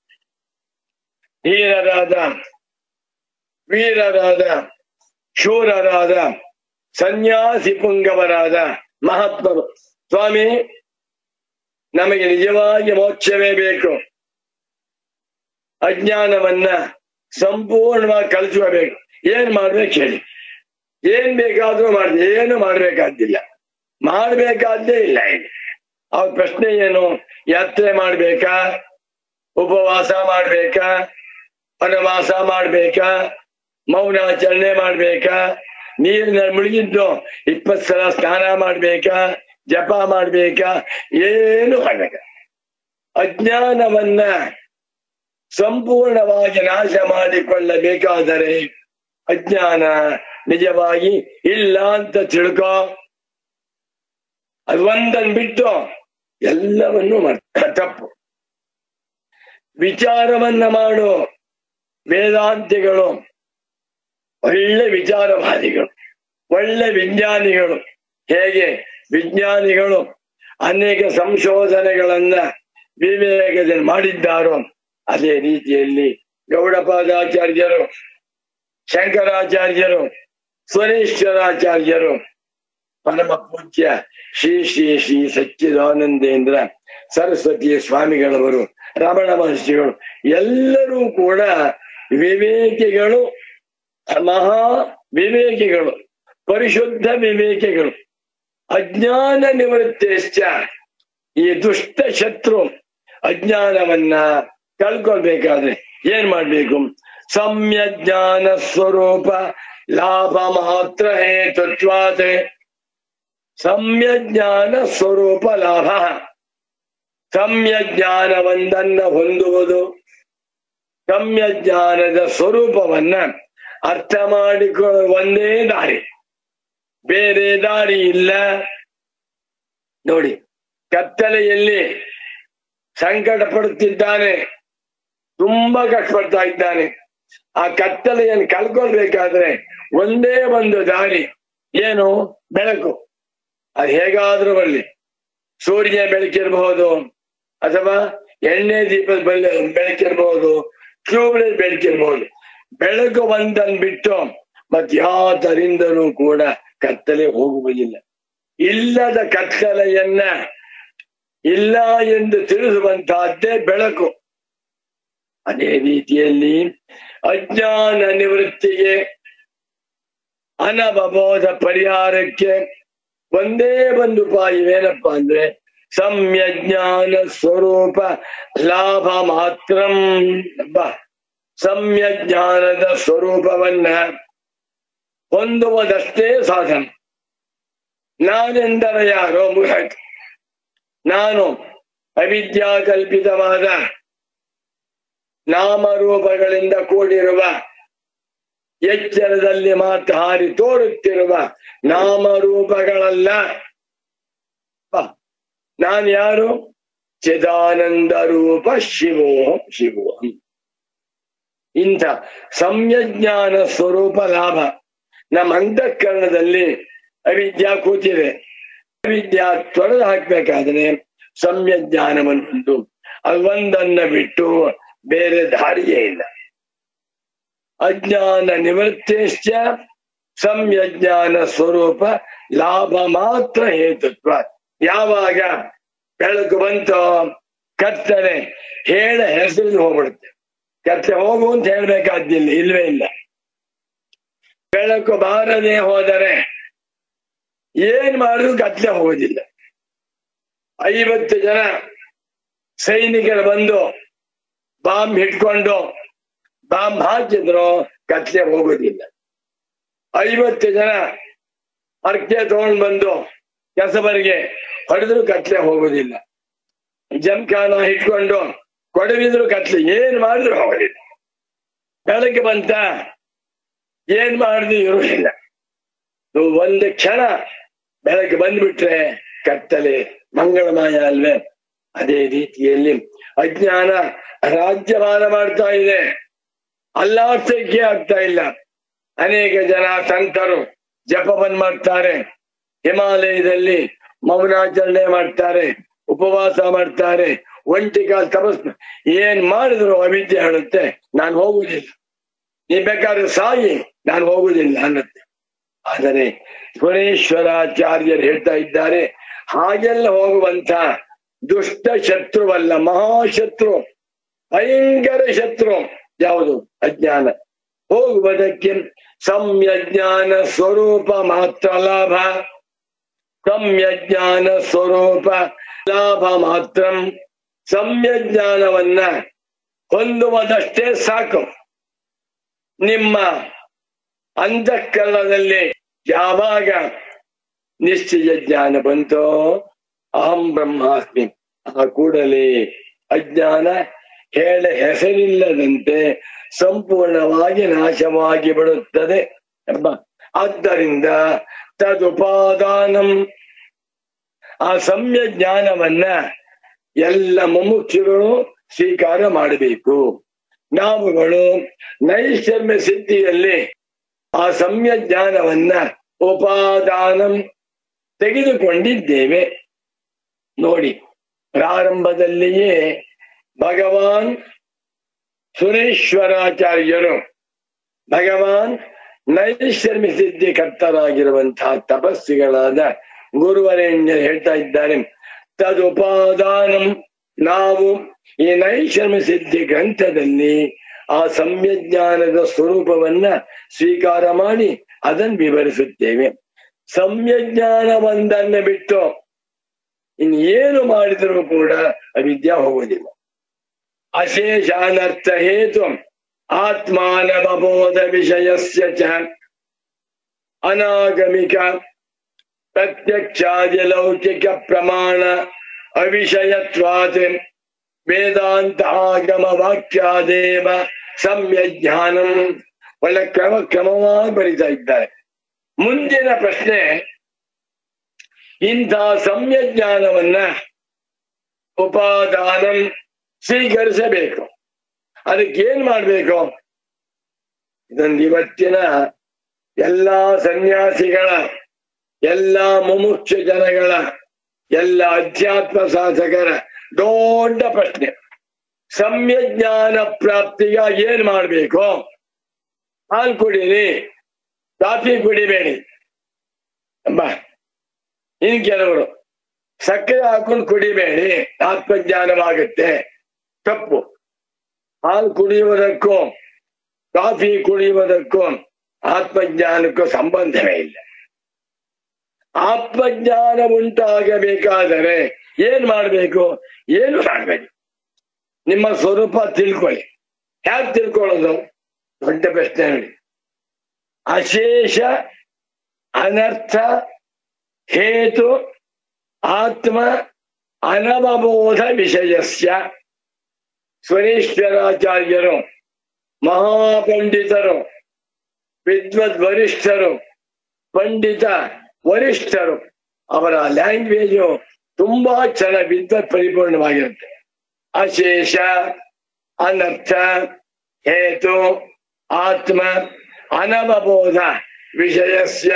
ಧೀರರಾದ ವೀರರಾದ ಶೂರರಾದ ಸನ್ಯಾಸಿ ಪುಂಗವರಾದ ಮಹಾತ್ಮರು ಸ್ವಾಮಿ ನಮಗೆ ನಿಜವಾಗಿ ಮೋಕ್ಷವೇ ಬೇಕು ಅಜ್ಞಾನವನ್ನ ಸಂಪೂರ್ಣವಾಗಿ ಕಲಿಸುವಬೇಕು ಏನ್ ಮಾಡ್ಬೇಕು ಹೇಳಿ ಏನ್ ಬೇಕಾದ್ರೂ ಮಾಡಿ ಏನು ಮಾಡ್ಬೇಕಾದ್ದಿಲ್ಲ ಮಾಡ್ಬೇಕಾದ್ದೇ ಇಲ್ಲ ಇಲ್ಲಿ ಅವ್ರ ಪ್ರಶ್ನೆ ಏನು ಯಾತ್ರೆ ಮಾಡ್ಬೇಕಾ ಉಪವಾಸ ಮಾಡ್ಬೇಕಾ ವನವಾಸ ಮಾಡ್ಬೇಕಾ ಮೌನಾಚರಣೆ ಮಾಡ್ಬೇಕಾ ನೀರಿನಲ್ಲಿ ಮುಳುಗಿದ್ದು ಇಪ್ಪತ್ ಸಲ ಸ್ನಾನ ಮಾಡ್ಬೇಕಾ ಜಪ ಮಾಡ್ಬೇಕಾ ಏನು ಮಾಡ್ಬೇಕ ಅಜ್ಞಾನವನ್ನ ಸಂಪೂರ್ಣವಾಗಿ ನಾಶ ಮಾಡಿಕೊಳ್ಳಬೇಕಾದರೆ ಅಜ್ಞಾನ ನಿಜವಾಗಿ ಇಲ್ಲ ಅಂತ ತಿಳ್ಕೊ ಅದು ಒಂದನ್ನು ಬಿಟ್ಟು ಎಲ್ಲವನ್ನೂ ಮಾಡ ತಪ್ಪು ವಿಚಾರವನ್ನ ಮಾಡು ವೇದಾಂತಿಗಳು ಒಳ್ಳೆ ವಿಚಾರವಾದಿಗಳು ಒಳ್ಳೆ ವಿಜ್ಞಾನಿಗಳು ಹೇಗೆ ವಿಜ್ಞಾನಿಗಳು ಅನೇಕ ಸಂಶೋಧನೆಗಳನ್ನ ವಿವೇಕದಲ್ಲಿ ಮಾಡಿದ್ದಾರೋ ಅದೇ ರೀತಿಯಲ್ಲಿ ಗೌಡಪಾದಾಚಾರ್ಯರು ಶಂಕರಾಚಾರ್ಯರು ಸ್ವರೇಶ್ವರಾಚಾರ್ಯರು ಪರಮ ಪೂಜ್ಯ ಶ್ರೀ ಶ್ರೀ ಶ್ರೀ ಸಚ್ಚಿದಾನಂದೇಂದ್ರ ಸರಸ್ವತಿ ಸ್ವಾಮಿಗಳವರು ರಮಣ ಮಹರ್ಷಿಗಳು ಎಲ್ಲರೂ ಕೂಡ ವಿವೇಕಿಗಳು ಮಹಾ ವಿವೇಕಿಗಳು ಪರಿಶುದ್ಧ ವಿವೇಕಿಗಳು ಅಜ್ಞಾನ ನಿವೃತ್ತೇಶ್ಚ ಈ ದುಷ್ಟ ಶತ್ರು ಅಜ್ಞಾನವನ್ನ ಕಳ್ಕೊಳ್ಬೇಕಾದ್ರೆ ಏನ್ ಮಾಡ್ಬೇಕು ಸಮ್ಯಜ್ಞಾನ ಸ್ವರೂಪ ಲಾಭ ಮಾತ್ರ ಹೇತುತ್ವಾತ್ ಸಮ್ಯಜ್ಞಾನ ಸ್ವರೂಪ ಲಾಭ ಸಮ್ಯಜ್ಞಾನವೊಂದನ್ನ ಹೊಂದುವುದು ಸಮ್ಯಜ್ಞಾನದ ಸ್ವರೂಪವನ್ನ ಅರ್ಥ ಮಾಡಿಕೊಳ್ಳುವ ಒಂದೇ ದಾರಿ ಬೇರೆ ದಾರಿ ಇಲ್ಲ ನೋಡಿ ಕತ್ತಲೆಯಲ್ಲಿ ಸಂಕಟ ಪಡುತ್ತಿದ್ದಾನೆ ತುಂಬಾ ಕಷ್ಟಪಡ್ತಾ ಇದ್ದಾನೆ ಆ ಕತ್ತಲೆಯನ್ನು ಕಳ್ಕೊಳ್ಬೇಕಾದ್ರೆ ಒಂದೇ ಒಂದು ದಾರಿ ಏನು ಬೆಳಕು ಅದು ಹೇಗಾದ್ರೂ ಬರಲಿ ಸೂರ್ಯ ಬೆಳಕಿರಬಹುದು ಅಥವಾ ಎಣ್ಣೆ ದೀಪದ ಬೆಳೆ ಬೆಳಕಿರ್ಬೋದು ಟ್ಯೂಬ್ಲೈಟ್ ಬೆಳಕಿರ್ಬೋದು ಬೆಳಕು ಬಂದನ್ ಬಿಟ್ಟು ಮತ್ ಯಾತರಿಂದಲೂ ಕೂಡ ಕತ್ತಲೆ ಹೋಗುವುದಿಲ್ಲ ಇಲ್ಲದ ಕತ್ತಲೆಯನ್ನ ಇಲ್ಲ ಎಂದು ತಿಳಿಸುವಂತಹದ್ದೇ ಬೆಳಕು ಅದೇ ರೀತಿಯಲ್ಲಿ ಅಜ್ಞಾನ ನಿವೃತ್ತಿಗೆ ಅನವಬೋಧ ಪರಿಹಾರಕ್ಕೆ ಒಂದೇ ಒಂದು ಉಪಾಯವೇನಪ್ಪ ಅಂದ್ರೆ ಸಮ್ಯಜ್ಞಾನ ಸ್ವರೂಪ ಲಾಭ ಮಾತ್ರ ಸಮ್ಯಜ್ಞಾನದ ಸ್ವರೂಪವನ್ನ ಹೊಂದುವುದಷ್ಟೇ ಸಾಧನ ನಾನೆಂದರೆ ಯಾರೋ ಮುಹಕ್ ನಾನು ಅವಿದ್ಯಾ ಕಲ್ಪಿತವಾದ ನಾಮರೂಪಗಳಿಂದ ಕೂಡಿರುವ ಎಚ್ಚರದಲ್ಲಿ ಮಾತ್ರ ಹಾರಿ ತೋರುತ್ತಿರುವ ನಾಮರೂಪಗಳಲ್ಲ ಹ, ನಾನು ಯಾರು ಚಿದಾನಂದ ರೂಪ ಶಿವೋಹಂ ಶಿವೋಹಂ ಇಂಥ ಸಮ್ಯಜ್ಞಾನ ಸ್ವರೂಪ ಲಾಭ ನಮ್ಮ ಅಂತಃಕರಣದಲ್ಲಿ ಅವಿದ್ಯಾ ಕೂತಿದೆ ಅವಿದ್ಯಾ ತೊಡೆದು ಹಾಕ್ಬೇಕಾದ್ರೆ ಸಮ್ಯ ಜ್ಞಾನವನ್ನುಂಟು ಅದೊಂದನ್ನ ಬಿಟ್ಟು ಬೇರೆ ದಾರಿಯೇ ಇಲ್ಲ ಅಜ್ಞಾನ ನಿವೃತ್ತೇಶ್ಚ ಸಮ್ಯಜ್ಞಾನ ಸ್ವರೂಪ ಲಾಭ ಮಾತ್ರ ಹೇತುತ್ವ ಯಾವಾಗ ಬೆಳಕು ಬಂತೋ ಕತ್ತಲೆ ಹೇಳ ಹೆಸರು ಹೋಗ್ಬಿಡುತ್ತೆ ಕತ್ತೆ ಹೋಗು ಅಂತ ಹೇಳ್ಬೇಕಾದ್ದಿಲ್ಲ ಇಲ್ವೇ ಇಲ್ಲ ಬೆಳಕು ಬಾರದೆ ಹೋದರೆ ಏನ್ ಮಾಡಿದ್ರು ಕತ್ಲೆ ಹೋಗೋದಿಲ್ಲ ಐವತ್ತು ಜನ ಸೈನಿಕರು ಬಂದು ಬಾಂಬ್ ಹಿಡ್ಕೊಂಡು ಬಾಂಬ್ ಹಾಕಿದ್ರು ಕತ್ಲೆ ಹೋಗೋದಿಲ್ಲ ಐವತ್ತು ಜನ ಅರ್ಕೆ ತಗೊಂಡ್ ಬಂದು ಕೆಸಬರಿಗೆ ಹೊಡೆದ್ರು ಕತ್ಲೆ ಹೋಗೋದಿಲ್ಲ ಜಂಕಾನ ಇಟ್ಕೊಂಡು ಕೊಡವಿದ್ರು ಕತ್ಲೆ ಏನ್ ಮಾಡಿದ್ರು ಹೋಗೋದಿಲ್ಲ ಬೆಳಗ್ಗೆ ಬಂತ ಏನ್ ಮಾಡಿದ್ರು ಇರುವುದಿಲ್ಲ ನೀವು ಒಂದು ಕ್ಷಣ ಬೆಳಗ್ಗೆ ಬಂದ್ಬಿಟ್ರೆ ಕತ್ತಲೆ ಮಂಗಳಮಯ ಅಲ್ವೇ ಅದೇ ರೀತಿಯಲ್ಲಿ ಅಜ್ಞಾನ ರಾಜ್ಯಭಾರ ಮಾಡ್ತಾ ಇದೆ ಅಲ್ಲಾಸಕ್ಕೆ ಆಗ್ತಾ ಇಲ್ಲ ಅನೇಕ ಜನ ಸಂತರು ಜಪವನ್ನು ಮಾಡ್ತಾರೆ ಹಿಮಾಲಯದಲ್ಲಿ ಮೌನಾಚರಣೆ ಮಾಡ್ತಾರೆ ಉಪವಾಸ ಮಾಡ್ತಾರೆ ಒಂಟಿಕಾಲ ತಪಸ್ ಏನ್ ಮಾಡಿದ್ರು ಅವಿದ್ಯೆ ಹೇಳುತ್ತೆ ನಾನು ಹೋಗುವುದಿಲ್ಲ ನೀ ಬೇಕಾದ್ರೆ ಸಾಯಿ ನಾನು ಹೋಗುವುದಿಲ್ಲ ಅನ್ನತ್ತೆ ಆದರೆ ಸುರೇಶ್ವರಾಚಾರ್ಯರು ಹೇಳ್ತಾ ಇದ್ದಾರೆ ಹಾಗೆಲ್ಲ ಹೋಗುವಂತ ದುಷ್ಟ ಶತ್ರುವಲ್ಲ ಮಹಾಶತ್ರು ಭಯಂಕರ ಶತ್ರು ಯಾವುದು ಅಜ್ಞಾನ ಹೋಗುವುದಕ್ಕೆ ಸಮ್ಯಜ್ಞಾನ ಸ್ವರೂಪ ಮಾತ್ರ ಲಾಭ ಸಮ್ಯಜ್ಞಾನ ಸ್ವರೂಪ ಲಾಭ ಮಾತ್ರ ಸಮ್ಯಜ್ಞಾನವನ್ನ ಹೊಂದುವುದಷ್ಟೇ ಸಾಕು ನಿಮ್ಮ ಅಂತಃಕರಣದಲ್ಲಿ ಯಾವಾಗ ನಿಶ್ಚಯ ಜ್ಞಾನ ಬಂತೋ ಅಹಂ ಬ್ರಹ್ಮಾಸ್ಮಿ ಆ ಕೂಡಲೇ ಅಜ್ಞಾನ ಹೇಳ ಹೆಸರಿಲ್ಲದಂತೆ ಸಂಪೂರ್ಣವಾಗಿ ನಾಶವಾಗಿ ಬಿಡುತ್ತದೆ ಎಂಬ ಆದ್ದರಿಂದ ತದುಪಾದಾನಂ ಆ ಸಮ್ಯ ಜ್ಞಾನವನ್ನ ಎಲ್ಲ ಮುಮುಕ್ಷುಗಳು ಸ್ವೀಕಾರ ಮಾಡಬೇಕು ನಾವುಗಳು ನೈಷಮ್ಯ ಸಿದ್ಧಿಯಲ್ಲಿ ಆ ಸಮ್ಯ ಜ್ಞಾನವನ್ನ ಉಪಾದಾನಂ ತೆಗೆದುಕೊಂಡಿದ್ದೇವೆ ನೋಡಿ ಪ್ರಾರಂಭದಲ್ಲಿಯೇ ಭಗವಾನ್ ಸುರೇಶ್ವರಾಚಾರ್ಯರು ಭಗವಾನ್ ನೈಷರ್ಮ್ಯ ಸಿದ್ಧಿ ಕರ್ತರಾಗಿರುವಂತಹ ತಪಸ್ವಿಗಳಾದ ಗುರುವರೇಣ್ಯ ಹೇಳ್ತಾ ಇದ್ದಾರೆ ತದುಪಾದಾನಂ ನಾವು ಈ ನೈಷರ್ಮ್ಯ ಸಿದ್ಧಿ ಗ್ರಂಥದಲ್ಲಿ ಆ ಸಮ್ಯಜ್ಞಾನದ ಸ್ವರೂಪವನ್ನ ಸ್ವೀಕಾರ ಮಾಡಿ ಅದನ್ನು ವಿವರಿಸುತ್ತೇವೆ ಸಮ್ಯಜ್ಞಾನ ಒಂದನ್ನ ಬಿಟ್ಟು ಇನ್ನೇನು ಮಾಡಿದರೂ ಕೂಡ ಅವಿದ್ಯಾ ಹೋಗುವುದಿಲ್ಲ ಅಶೇಷ ಅನರ್ಥ ಹೇತು ಆತ್ಮಾನವಬೋಧ ವಿಷಯಸ್ಯ ಚ ಅನಾಗಮಿಕ ಪ್ರತ್ಯಕ್ಷಾದಿ ಲೌಕಿಕ ಪ್ರಮಾಣ ಅವಿಷಯತ್ವಾತ್ ವೇದಾಂತ ಆಗಮ ವಾಕ್ಯಾದೇವ ಸಮ್ಯಜ್ಞಾನಂ ಒಳ್ಳೆ ಕ್ರಮ ಕ್ರಮವಾಗಿ ಬರೀತಾ ಇದ್ದಾರೆ ಮುಂದಿನ ಪ್ರಶ್ನೆ ಇಂಥ ಸಮ್ಯಜ್ಞಾನವನ್ನ ಉಪಾದಾನಂ ಸ್ವೀಕರಿಸಬೇಕು ಅದಕ್ಕೆ ಏನ್ ಮಾಡ್ಬೇಕು ಇದೊಂದು ಇವತ್ತಿನ ಎಲ್ಲಾ ಸನ್ಯಾಸಿಗಳ ಎಲ್ಲಾ ಮುಮುಕ್ಷ ಜನಗಳ ಎಲ್ಲ ಅಧ್ಯಾತ್ಮ ಸಾಧಕರ ದೊಡ್ಡ ಪ್ರಶ್ನೆ ಸಮ್ಯಜ್ಞಾನ ಪ್ರಾಪ್ತಿಗಾಗಿ ಏನ್ ಮಾಡ್ಬೇಕು ಹಾಲು ಕುಡೀರಿ ಕಾಫಿ ಕುಡಿಬೇಡಿ ಅಮ್ಮ ಇನ್ ಕೆಲವರು ಸಕ್ಕರೆ ಹಾಕೊಂಡು ಕುಡಿಬೇಡಿ ಆತ್ಮಜ್ಞಾನವಾಗುತ್ತೆ ತಪ್ಪು ಹಾಲು ಕುಡಿಯುವುದಕ್ಕೂ ಕಾಫಿ ಕುಡಿಯುವುದಕ್ಕೂ ಆತ್ಮಜ್ಞಾನಕ್ಕೂ ಸಂಬಂಧವೇ ಇಲ್ಲ ಆತ್ಮಜ್ಞಾನ ಉಂಟಾಗಬೇಕಾದರೆ ಏನ್ ಮಾಡ್ಬೇಕು ಏನು ಮಾಡ್ಬೇಕು ನಿಮ್ಮ ಸ್ವರೂಪ ತಿಳ್ಕೊಳ್ಳಿ ಹ್ಯಾಕ್ ತಿಳ್ಕೊಳ್ಳೋದು ದೊಡ್ಡ ಪ್ರಶ್ನೆ ನೋಡಿ ಅಶೇಷ ಅನರ್ಥ ಹೇತು ಆತ್ಮ ಅನವಬೋಧ ವಿಷಯಸ್ಯ ಸ್ವರೇಶ್ವರಾಚಾರ್ಯರು ಮಹಾಪಂಡಿತರು ವಿದ್ವದ್ ವರಿಷ್ಠರು ಪಂಡಿತ ವರಿಷ್ಠರು ಅವರ ಲ್ಯಾಂಗ್ವೇಜು ತುಂಬಾ ಚೆನ್ನಾಗಿ ವಿದ್ವತ್ ಪರಿಪೂರ್ಣವಾಗಿರುತ್ತೆ ಅಶೇಷ ಅನರ್ಥ ಹೇತು ಆತ್ಮ ಅನವಬೋಧ ವಿಷಯಸ್ಯ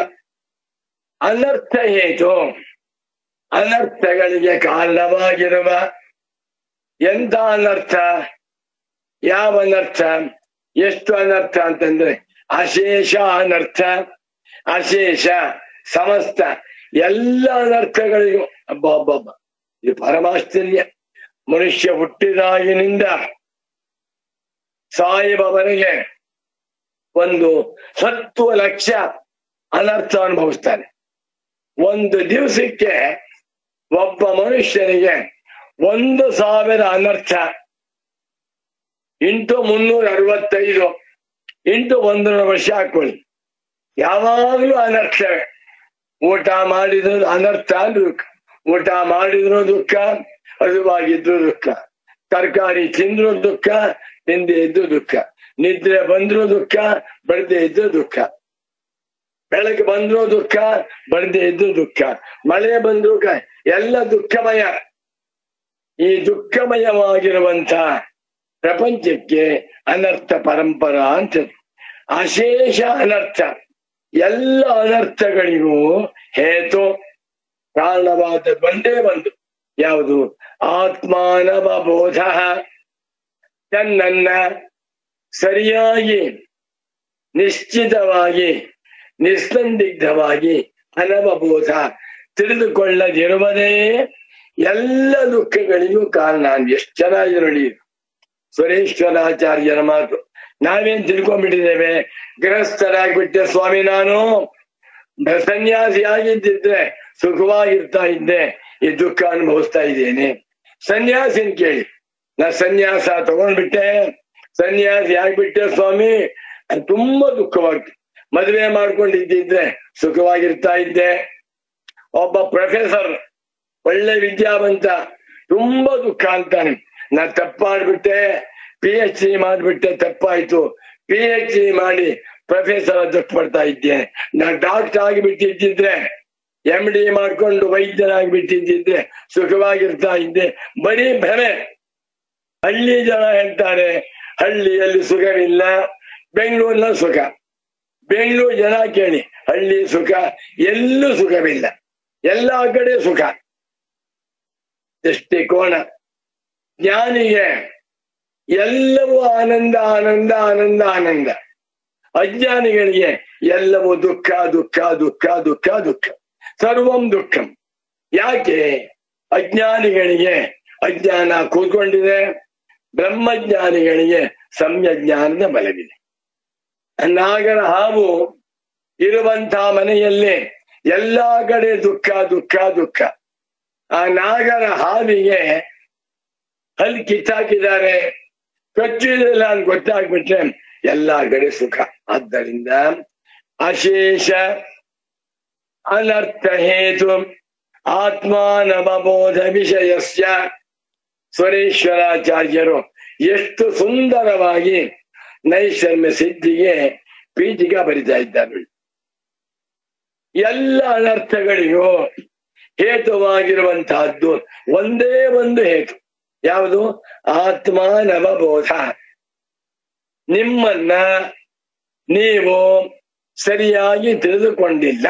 ಅನರ್ಥ ಹೇತು ಅನರ್ಥಗಳಿಗೆ ಕಾರಣವಾಗಿರುವ ಎಂತ ಅನರ್ಥ ಯಾವ ಅನರ್ಥ ಎಷ್ಟು ಅನರ್ಥ ಅಂತಂದ್ರೆ ಅಶೇಷ ಅನರ್ಥ ಅಶೇಷ ಸಮಸ್ತ ಎಲ್ಲ ಅನರ್ಥಗಳಿಗೂ ಅಬ್ಬ ಅಬ್ಬ ಅಬ್ಬ ಇದು ಪರಮಾಶ್ಚರ್ಯ ಮನುಷ್ಯ ಹುಟ್ಟಿದಾಗಿನಿಂದ ಸಾಯುವವರೆಗೆ ಒಂದು ಹತ್ತು ಲಕ್ಷ ಅನರ್ಥ ಅನುಭವಿಸ್ತಾನೆ ಒಂದು ದಿವಸಕ್ಕೆ ಒಬ್ಬ ಮನುಷ್ಯನಿಗೆ ಒಂದು ಸಾವಿರ ಅನರ್ಥ ಇಂಟು ಮುನ್ನೂರ ಅರವತ್ತೈದು ಇಂಟು ಒಂದೂವರೆ ವರ್ಷ ಹಾಕೊಳ್ಳಿ ಯಾವಾಗ್ಲೂ ಅನರ್ಥವೇ ಊಟ ಮಾಡಿದ್ರು ಅನರ್ಥ ದುಃಖ ಊಟ ಮಾಡಿದ್ರು ದುಃಖ ಹಸುವಾಗಿದ್ರು ದುಃಖ ತರಕಾರಿ ತಿಂದ್ರು ದುಃಖ ತಿಂದೆ ಇದ್ದು ದುಃಖ ನಿದ್ರೆ ಬಂದ್ರು ದುಃಖ ಬಡದೆ ಇದ್ದು ದುಃಖ ಬೆಳಗ್ಗೆ ಬಂದ್ರು ದುಃಖ ಬಡದೆ ಇದ್ದು ದುಃಖ ಮಳೆ ಬಂದ್ರು ಕ- ಎಲ್ಲ ದುಃಖಮಯ ಈ ದುಃಖಮಯವಾಗಿರುವಂತ ಪ್ರಪಂಚಕ್ಕೆ ಅನರ್ಥ ಪರಂಪರ ಅಂತ ಅಶೇಷ ಅನರ್ಥ ಎಲ್ಲ ಅನರ್ಥಗಳಿಗೂ ಹೇತು ಕಾರಣವಾದ ಒಂದೇ ಒಂದು ಯಾವುದು ಆತ್ಮಾನವ ಬೋಧ ತನ್ನನ್ನ ಸರಿಯಾಗಿ ನಿಶ್ಚಿತವಾಗಿ ನಿಸ್ಸಂದಿಗ್ಧವಾಗಿ ಅನವಬೋಧ ತಿಳಿದುಕೊಳ್ಳದಿರುವುದೇ ಎಲ್ಲ ದುಃಖಗಳಿಗೂ ಕಾರಣ ಎಷ್ಟು ಚೆನ್ನಾಗಿ ನೋಡಿ ಸುರೇಶ್ವರಾಚಾರ್ಯರ ಮಾತು ನಾವೇನ್ ತಿಳ್ಕೊಂಡ್ಬಿಟ್ಟಿದ್ದೇವೆ ಗೃಹಸ್ಥರಾಗ್ಬಿಟ್ಟೆ ಸ್ವಾಮಿ ನಾನು ಸನ್ಯಾಸಿ ಆಗಿದ್ದಿದ್ರೆ ಸುಖವಾಗಿರ್ತಾ ಇದ್ದೆ ಈ ದುಃಖ ಅನುಭವಿಸ್ತಾ ಇದ್ದೇನೆ ಸನ್ಯಾಸಿನ ಕೇಳಿ ನಾ ಸನ್ಯಾಸ ತಗೊಂಡ್ಬಿಟ್ಟೆ ಸನ್ಯಾಸಿ ಆಗ್ಬಿಟ್ಟೆ ಸ್ವಾಮಿ ಅದು ತುಂಬಾ ದುಃಖವಾಗ್ತದೆ ಮದುವೆ ಮಾಡ್ಕೊಂಡಿದ್ದಿದ್ರೆ ಸುಖವಾಗಿರ್ತಾ ಇದ್ದೆ ಒಬ್ಬ ಪ್ರೊಫೆಸರ್ ಒಳ್ಳೆ ವಿದ್ಯಾವಂತ ತುಂಬಾ ದುಃಖ ಅಂತಾನೆ ನಾ ತಪ್ಪಾಡ್ಬಿಟ್ಟೆ ಪಿ ಎಚ್ ಡಿ ಮಾಡ್ಬಿಟ್ಟೆ ತಪ್ಪಾಯ್ತು ಪಿ ಎಚ್ ಡಿ ಮಾಡಿ ಪ್ರೊಫೆಸರ್ ದುಃಖ ಪಡ್ತಾ ಇದ್ದೇನೆ ನಾ ಡಾಕ್ಟರ್ ಆಗಿಬಿಟ್ಟಿದ್ದಿದ್ರೆ ಎಂ ಡಿ ಮಾಡ್ಕೊಂಡು ವೈದ್ಯರಾಗಿಬಿಟ್ಟಿದ್ದಿದ್ರೆ ಸುಖವಾಗಿರ್ತಾ ಇದ್ದೆ ಬರೀ ಭ್ರಮೆ ಹಳ್ಳಿ ಜನ ಹೇಳ್ತಾರೆ ಹಳ್ಳಿಯಲ್ಲಿ ಸುಖವಿಲ್ಲ ಬೆಂಗಳೂರಿನ ಸುಖ ಬೆಂಗಳೂರು ಜನ ಕೇಳಿ ಹಳ್ಳಿ ಸುಖ ಎಲ್ಲೂ ಸುಖವಿಲ್ಲ ಎಲ್ಲಾ ಕಡೆ ಸುಖ ದೃಷ್ಟಿಕೋನ ಜ್ಞಾನಿಗೆ ಎಲ್ಲವೂ ಆನಂದ ಆನಂದ ಆನಂದ ಆನಂದ ಅಜ್ಞಾನಿಗಳಿಗೆ ಎಲ್ಲವೂ ದುಃಖ ದುಃಖ ದುಃಖ ದುಃಖ ದುಃಖ ಸರ್ವಂ ದುಃಖಂ ಯಾಕೆ ಅಜ್ಞಾನಿಗಳಿಗೆ ಅಜ್ಞಾನ ಕೂತ್ಕೊಂಡಿದೆ ಬ್ರಹ್ಮಜ್ಞಾನಿಗಳಿಗೆ ಸಮ್ಯಜ್ಞಾನದ ಬಲವಿದೆ ನಾಗರ ಹಾವು ಇರುವಂತಹ ಮನೆಯಲ್ಲಿ ಎಲ್ಲಾ ಕಡೆ ದುಃಖ ದುಃಖ ದುಃಖ ಆ ನಾಗರ ಹಾವಿಗೆ ಹಲ್ಲಿ ಕಿತ್ತಾಕಿದ್ದಾರೆ ಕಚ್ಚಿದಿಲ್ಲ ಅಂತ ಗೊತ್ತಾಗ್ಬಿಟ್ರೆ ಎಲ್ಲಾ ಕಡೆ ಸುಖ ಆದ್ದರಿಂದ ಅಶೇಷ ಅನರ್ಥ ಹೇತು ಆತ್ಮಾನವಬೋಧ ವಿಷಯಸ್ಯ ಸ್ವರೇಶ್ವರಾಚಾರ್ಯರು ಎಷ್ಟು ಸುಂದರವಾಗಿ ನೈಷರ್ಮ್ಯ ಸಿದ್ಧಿಗೆ ಪೀಠಿಕ ಬರಿತಾ ಇದ್ದಾರೆ ಎಲ್ಲ ಅನರ್ಥಗಳಿಗೂ ಹೇತುವಾಗಿರುವಂತಹದ್ದು ಒಂದೇ ಒಂದು ಹೇತು ಯಾವುದು ಆತ್ಮಾನವಬೋಧ ನಿಮ್ಮನ್ನ ನೀವು ಸರಿಯಾಗಿ ತಿಳಿದುಕೊಂಡಿಲ್ಲ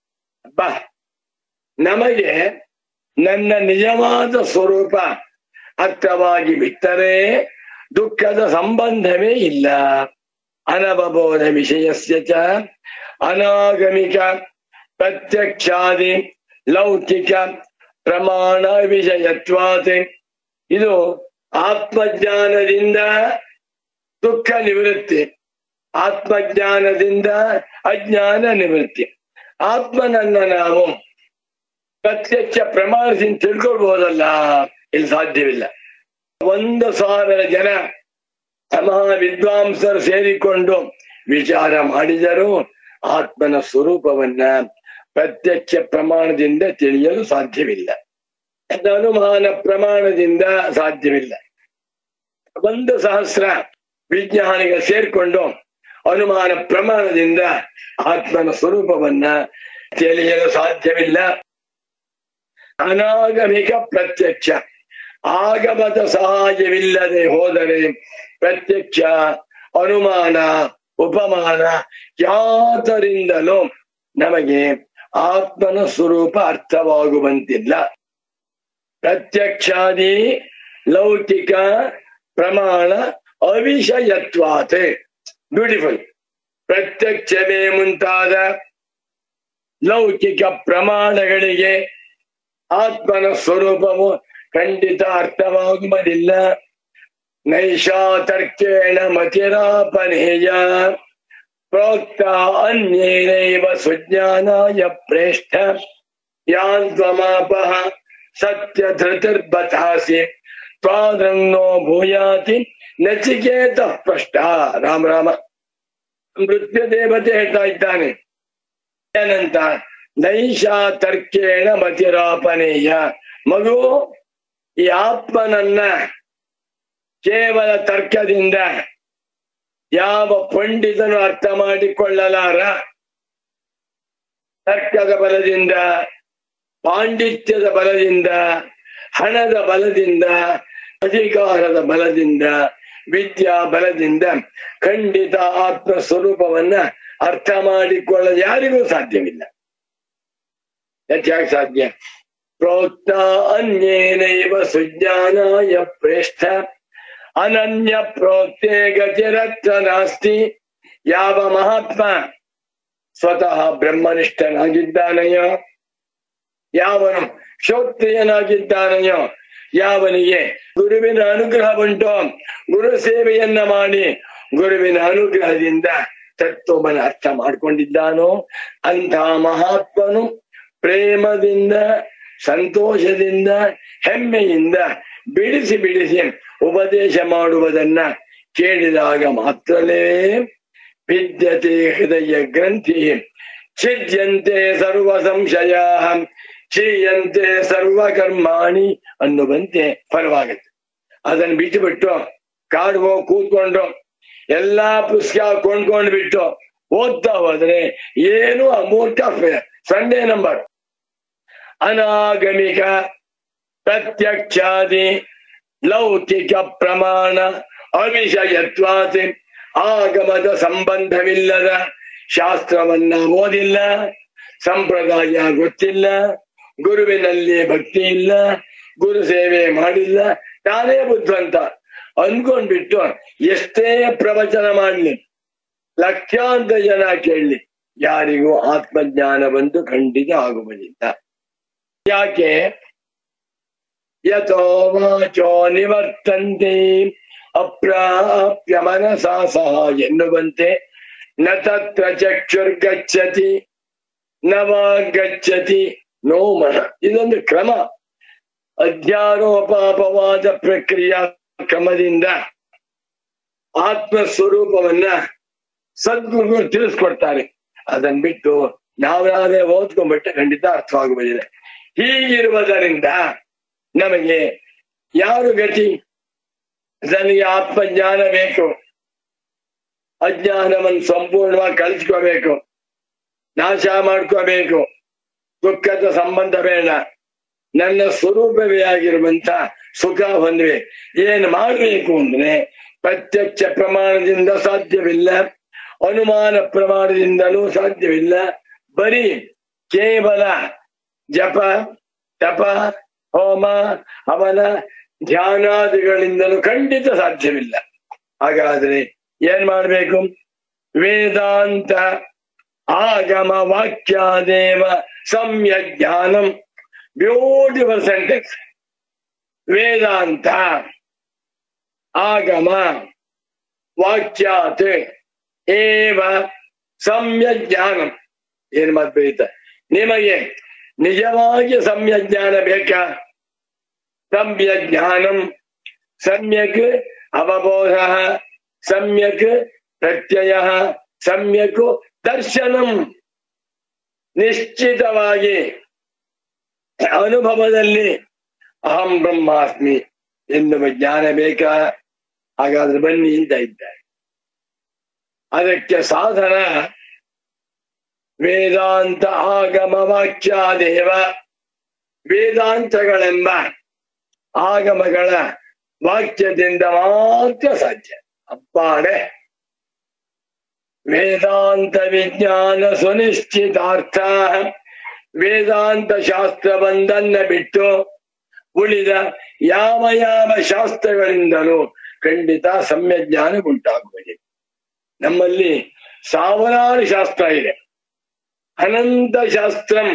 ಬಾ ನಮಗೆ ನನ್ನ ನಿಜವಾದ ಸ್ವರೂಪ ಅರ್ಥವಾಗಿ ಬಿಟ್ಟರೆ ದುಃಖದ ಸಂಬಂಧವೇ ಇಲ್ಲ ಅನವಬೋಧ ವಿಷಯಸ್ಯ ಚ ಅನಾಗಮಿಕ ಪ್ರತ್ಯಕ್ಷಾದಿ ಲೌಕಿಕ ಪ್ರಮಾಣ ವಿಷಯತ್ವಾತ್ ಇದು ಆತ್ಮಜ್ಞಾನದಿಂದ ದುಃಖ ನಿವೃತ್ತಿ ಆತ್ಮಜ್ಞಾನದಿಂದ ಅಜ್ಞಾನ ನಿವೃತ್ತಿ ಆತ್ಮನನ್ನ ನಾವು ಪ್ರತ್ಯಕ್ಷ ಪ್ರಮಾಣದಿಂದ ತಿಳ್ಕೊಳ್ಬಹುದಲ್ಲ ಇಲ್ಲಿ ಸಾಧ್ಯವಿಲ್ಲ ಒಂದು ಸಾವಿರ ಜನ ಮಹಾ ವಿದ್ವಾಂಸರು ಸೇರಿಕೊಂಡು ವಿಚಾರ ಮಾಡಿದರೂ ಆತ್ಮನ ಸ್ವರೂಪವನ್ನ ಪ್ರತ್ಯಕ್ಷ ಪ್ರಮಾಣದಿಂದ ತಿಳಿಯಲು ಸಾಧ್ಯವಿಲ್ಲ ಅದು ಅನುಮಾನ ಪ್ರಮಾಣದಿಂದ ಸಾಧ್ಯವಿಲ್ಲ ಒಂದು ಸಹಸ್ರ ವಿಜ್ಞಾನಿಗಳು ಸೇರ್ಕೊಂಡು ಅನುಮಾನ ಪ್ರಮಾಣದಿಂದ ಆತ್ಮನ ಸ್ವರೂಪವನ್ನ ತಿಳಿಯಲು ಸಾಧ್ಯವಿಲ್ಲ ಅನಾಗಮಿಕ ಪ್ರತ್ಯಕ್ಷ ಆಗಮದ ಸಹಾಯವಿಲ್ಲದೆ ಹೋದರೆ ಪ್ರತ್ಯಕ್ಷ ಅನುಮಾನ ಉಪಮಾನ ಯಾತರಿಂದಲೂ ನಮಗೆ ಆತ್ಮನ ಸ್ವರೂಪ ಅರ್ಥವಾಗುವಂತಿಲ್ಲ ಪ್ರತ್ಯಕ್ಷಾದಿ ಲೌಕಿಕ ಪ್ರಮಾಣ ಅವಿಷಯತ್ವಾತೆ ಬ್ಯೂಟಿಫುಲ್ ಪ್ರತ್ಯಕ್ಷವೇ ಮುಂತಾದ ಲೌಕಿಕ ಪ್ರಮಾಣಗಳಿಗೆ ಆತ್ಮನ ಸ್ವರೂಪವು ಖಂಡಿತ ಅರ್ಥವಾಗುವುದಿಲ್ಲ ನೈಷಾತರ್ಕೇಣ ಮತಿರಾಪನೇಯ ಪ್ರೋಕ್ತ ಅನ್ಯೇನೈವ ಸುಜ್ಞಾನಾಯ ಪ್ರೇಷ್ಠ ಯಾನ್ ತ್ವಮಾಪಃ ಸತ್ಯ ಧೃತಿರ್ಬತಾಸಿ ತ್ವಾದ್ರಂಗೋ ಭೂಯಾತಿ ನಚಿಕೇತ ಸ್ಪಷ್ಟ ರಾಮ ರಾಮ ಮೃತ್ಯು ದೇವತೆ ಹೇಳ್ತಾ ಇದ್ದಾನೆ ಏನಂತ ನೈಷಾ ತರ್ಕೇಣ ಮತಿರಾಪನೇಯ ಮಗು ಈ ಆತ್ಮನನ್ನ ಕೇವಲ ತರ್ಕದಿಂದ ಯಾವ ಪಂಡಿತನು ಅರ್ಥ ಮಾಡಿಕೊಳ್ಳಲಾರ ತರ್ಕದ ಬಲದಿಂದ ಪಾಂಡಿತ್ಯದ ಬಲದಿಂದ ಹಣದ ಬಲದಿಂದ ಅಧಿಕಾರದ ಬಲದಿಂದ ವಿದ್ಯಾ ಬಲದಿಂದ ಖಂಡಿತ ಆತ್ಮ ಸ್ವರೂಪವನ್ನ ಅರ್ಥ ಮಾಡಿಕೊಳ್ಳಲು ಯಾರಿಗೂ ಸಾಧ್ಯವಿಲ್ಲ ಯಾಕೆ ಸಾಧ್ಯ ಪ್ರೋಕ್ತ ಅನ್ಯೇನೈವ ಸುಜ್ಞಾನಾಯ ಪ್ರೇಷ್ಠ ಅನನ್ಯ ಪ್ರೋಕ್ತೆ ಗತಿರತ್ರ ನಾಸ್ತಿ ಯಾವ ಮಹಾತ್ಮ ಸ್ವತಃ ಬ್ರಹ್ಮನಿಷ್ಠನಾಗಿದ್ದಾನೆಯೋ ಯಾವನು ಶ್ರೋತ್ರಿಯನಾಗಿದ್ದಾನೆಯೋ ಯಾವನಿಗೆ ಗುರುವಿನ ಅನುಗ್ರಹ ಉಂಟು ಗುರು ಸೇವೆಯನ್ನ ಮಾಡಿ ಗುರುವಿನ ಅನುಗ್ರಹದಿಂದ ತತ್ವವನ್ನ ಅರ್ಥ ಮಾಡ್ಕೊಂಡಿದ್ದಾನೋ ಅಂತ ಮಹಾತ್ಮನು ಪ್ರೇಮದಿಂದ ಸಂತೋಷದಿಂದ ಹೆಮ್ಮೆಯಿಂದ ಬಿಡಿಸಿ ಬಿಡಿಸಿ ಉಪದೇಶ ಮಾಡುವುದನ್ನ ಕೇಳಿದಾಗ ಮಾತ್ರವೇ ವಿದ್ಯತೆ ಹೃದಯ ಗ್ರಂಥಿ ಛಿದ್ಯಂತೆ ಸರ್ವ ಸಂಶಯ ಕ್ಷೀಯಂತೆ ಸರ್ವ ಕರ್ಮಾಣಿ ಅನ್ನುವಂತೆ ಫಲವಾಗುತ್ತೆ ಅದನ್ನ ಬಿಟ್ಟು ಬಿಟ್ಟು ಕಾಡುವ ಕೂತ್ಕೊಂಡು ಎಲ್ಲಾ ಪುಸ್ತಕ ಕೊಂಡ್ಕೊಂಡು ಬಿಟ್ಟು ಓದ್ತಾ ಹೋದ್ರೆ ಏನು ಅಮೂರ್ತ ಸಂಡೇ ನಂಬರ್ ಅನಾಗಮಿಕ ಪ್ರತ್ಯಕ್ಷಾದಿ ಲೌಕಿಕ ಪ್ರಮಾಣ ಅವಿಷಯತ್ವಾತಿ ಆಗಮದ ಸಂಬಂಧವಿಲ್ಲದ ಶಾಸ್ತ್ರವನ್ನ ಓದಿಲ್ಲ ಸಂಪ್ರದಾಯ ಗೊತ್ತಿಲ್ಲ ಗುರುವಿನಲ್ಲಿ ಭಕ್ತಿ ಇಲ್ಲ ಗುರು ಸೇವೆ ಮಾಡಿಲ್ಲ ತಾನೇ ಬುದ್ಧಂತ ಅಂದ್ಕೊಂಡ್ಬಿಟ್ಟು ಎಷ್ಟೇ ಪ್ರವಚನ ಮಾಡ್ಲಿ ಲಕ್ಷಾಂತರ ಜನ ಕೇಳಲಿ ಯಾರಿಗೂ ಆತ್ಮಜ್ಞಾನವಂತೂ ಖಂಡಿತ ಆಗುವುದಿಲ್ಲ ಯಾಕೆ ಯಥೋ ವಾಚೋ ನಿವರ್ತಂತೆ ಅಪ್ರಾಪ್ಯ ಮನಸಾ ಸಹ ಎನ್ನುವಂತೆ ನ ತತ್ರ ಚಕ್ಷುರ್ಗಚ್ಚತಿ ನವಾಗಚ್ಚತಿ ನೋ ಮನ ಇದೊಂದು ಕ್ರಮ ಅಧ್ಯಾರೋಪಾಪವಾದ ಪ್ರಕ್ರಿಯಾ ಕ್ರಮದಿಂದ ಆತ್ಮ ಸ್ವರೂಪವನ್ನ ಸದ್ಗುರುಗಳು ತಿಳಿಸ್ಕೊಡ್ತಾರೆ ಅದನ್ ಬಿಟ್ಟು ನಾವ್ಯಾವೇ ಓದ್ಕೊಂಡ್ಬಿಟ್ಟೆ ಖಂಡಿತ ಅರ್ಥವಾಗುವುದಿಲ್ಲ ಹೀಗಿರುವುದರಿಂದ ನಮಗೆ ಯಾರು ಗತಿ ನನಗೆ ಆತ್ಮಜ್ಞಾನ ಬೇಕು ಅಜ್ಞಾನವನ್ನು ಸಂಪೂರ್ಣವಾಗಿ ಕಳಿಸ್ಕೋಬೇಕು ನಾಶ ಮಾಡ್ಕೋಬೇಕು ದುಃಖದ ಸಂಬಂಧ ಬೇಡ ನನ್ನ ಸ್ವರೂಪವೇ ಆಗಿರುವಂತ ಸುಖ ಹೊಂದ್ವೆ ಏನ್ ಮಾಡ್ಬೇಕು ಅಂದ್ರೆ ಪ್ರತ್ಯಕ್ಷ ಪ್ರಮಾಣದಿಂದ ಸಾಧ್ಯವಿಲ್ಲ ಅನುಮಾನ ಪ್ರಮಾಣದಿಂದಲೂ ಸಾಧ್ಯವಿಲ್ಲ ಬರೀ ಕೇವಲ ಜಪ ತಪ ಹೋಮ ಹವನ ಧ್ಯಾನಾದಿಗಳಿಂದಲೂ ಖಂಡಿತ ಸಾಧ್ಯವಿಲ್ಲ ಹಾಗಾದ್ರೆ ಏನ್ ಮಾಡ್ಬೇಕು ವೇದಾಂತ ಆಗಮ ವಾಕ್ಯಾದೇವ ಸಮ್ಯ ಜ್ಞಾನಂ ಬ್ಯೂಟಿಫುಲ್ ಸೆಂಟೆನ್ಸ್ ವೇದಾಂತ ಆಗಮ ವಾಕ್ಯಾತ್ ಏವ ಸಮ್ಯ ಜ್ಞಾನಂ ಏನ್ ಮಾತು ಬೆಳೀತ ನಿಮಗೆ ನಿಜವಾಗಿ ಸಮ್ಯ ಜ್ಞಾನ ಬೇಕಾ ಸಮ್ಯ ಜ್ಞಾನಂ ಸಮ್ಯಕ್ ಅವಬೋಧ ಸಮ್ಯಕ್ ಪ್ರತ್ಯಯ ಸಮ್ಯಕ್ ದರ್ಶನಂ ನಿಶ್ಚಿತವಾಗಿ ಅನುಭವದಲ್ಲಿ ಅಹಂ ಬ್ರಹ್ಮಾಸ್ಮಿ ಎನ್ನುವ ಜ್ಞಾನ ಬೇಕಾ ಹಾಗಾದ್ರೆ ಬನ್ನಿ ಅಂತ ಇದ್ದಾರೆ ಅದಕ್ಕೆ ಸಾಧನ ವೇದಾಂತ ಆಗಮ ವಾಕ್ಯಾದೇವ ವೇದಾಂತಗಳೆಂಬ ಆಗಮಗಳ ವಾಕ್ಯದಿಂದ ಮಾತ್ರ ಸಾಧ್ಯ ಅಪ್ಪಾಡೆ ವೇದಾಂತ ವಿಜ್ಞಾನ ಸುನಿಶ್ಚಿತಾರ್ಥ ವೇದಾಂತ ಶಾಸ್ತ್ರವೊಂದನ್ನ ಬಿಟ್ಟು ಉಳಿದ ಯಾವ ಯಾವ ಶಾಸ್ತ್ರಗಳಿಂದಲೂ ಖಂಡಿತ ಸಮ್ಯ ಜ್ಞಾನ ಉಂಟಾಗುವುದು ನಮ್ಮಲ್ಲಿ ಸಾವಿರಾರು ಶಾಸ್ತ್ರ ಇದೆ ಅನಂತ ಶಾಸ್ತ್ರಂ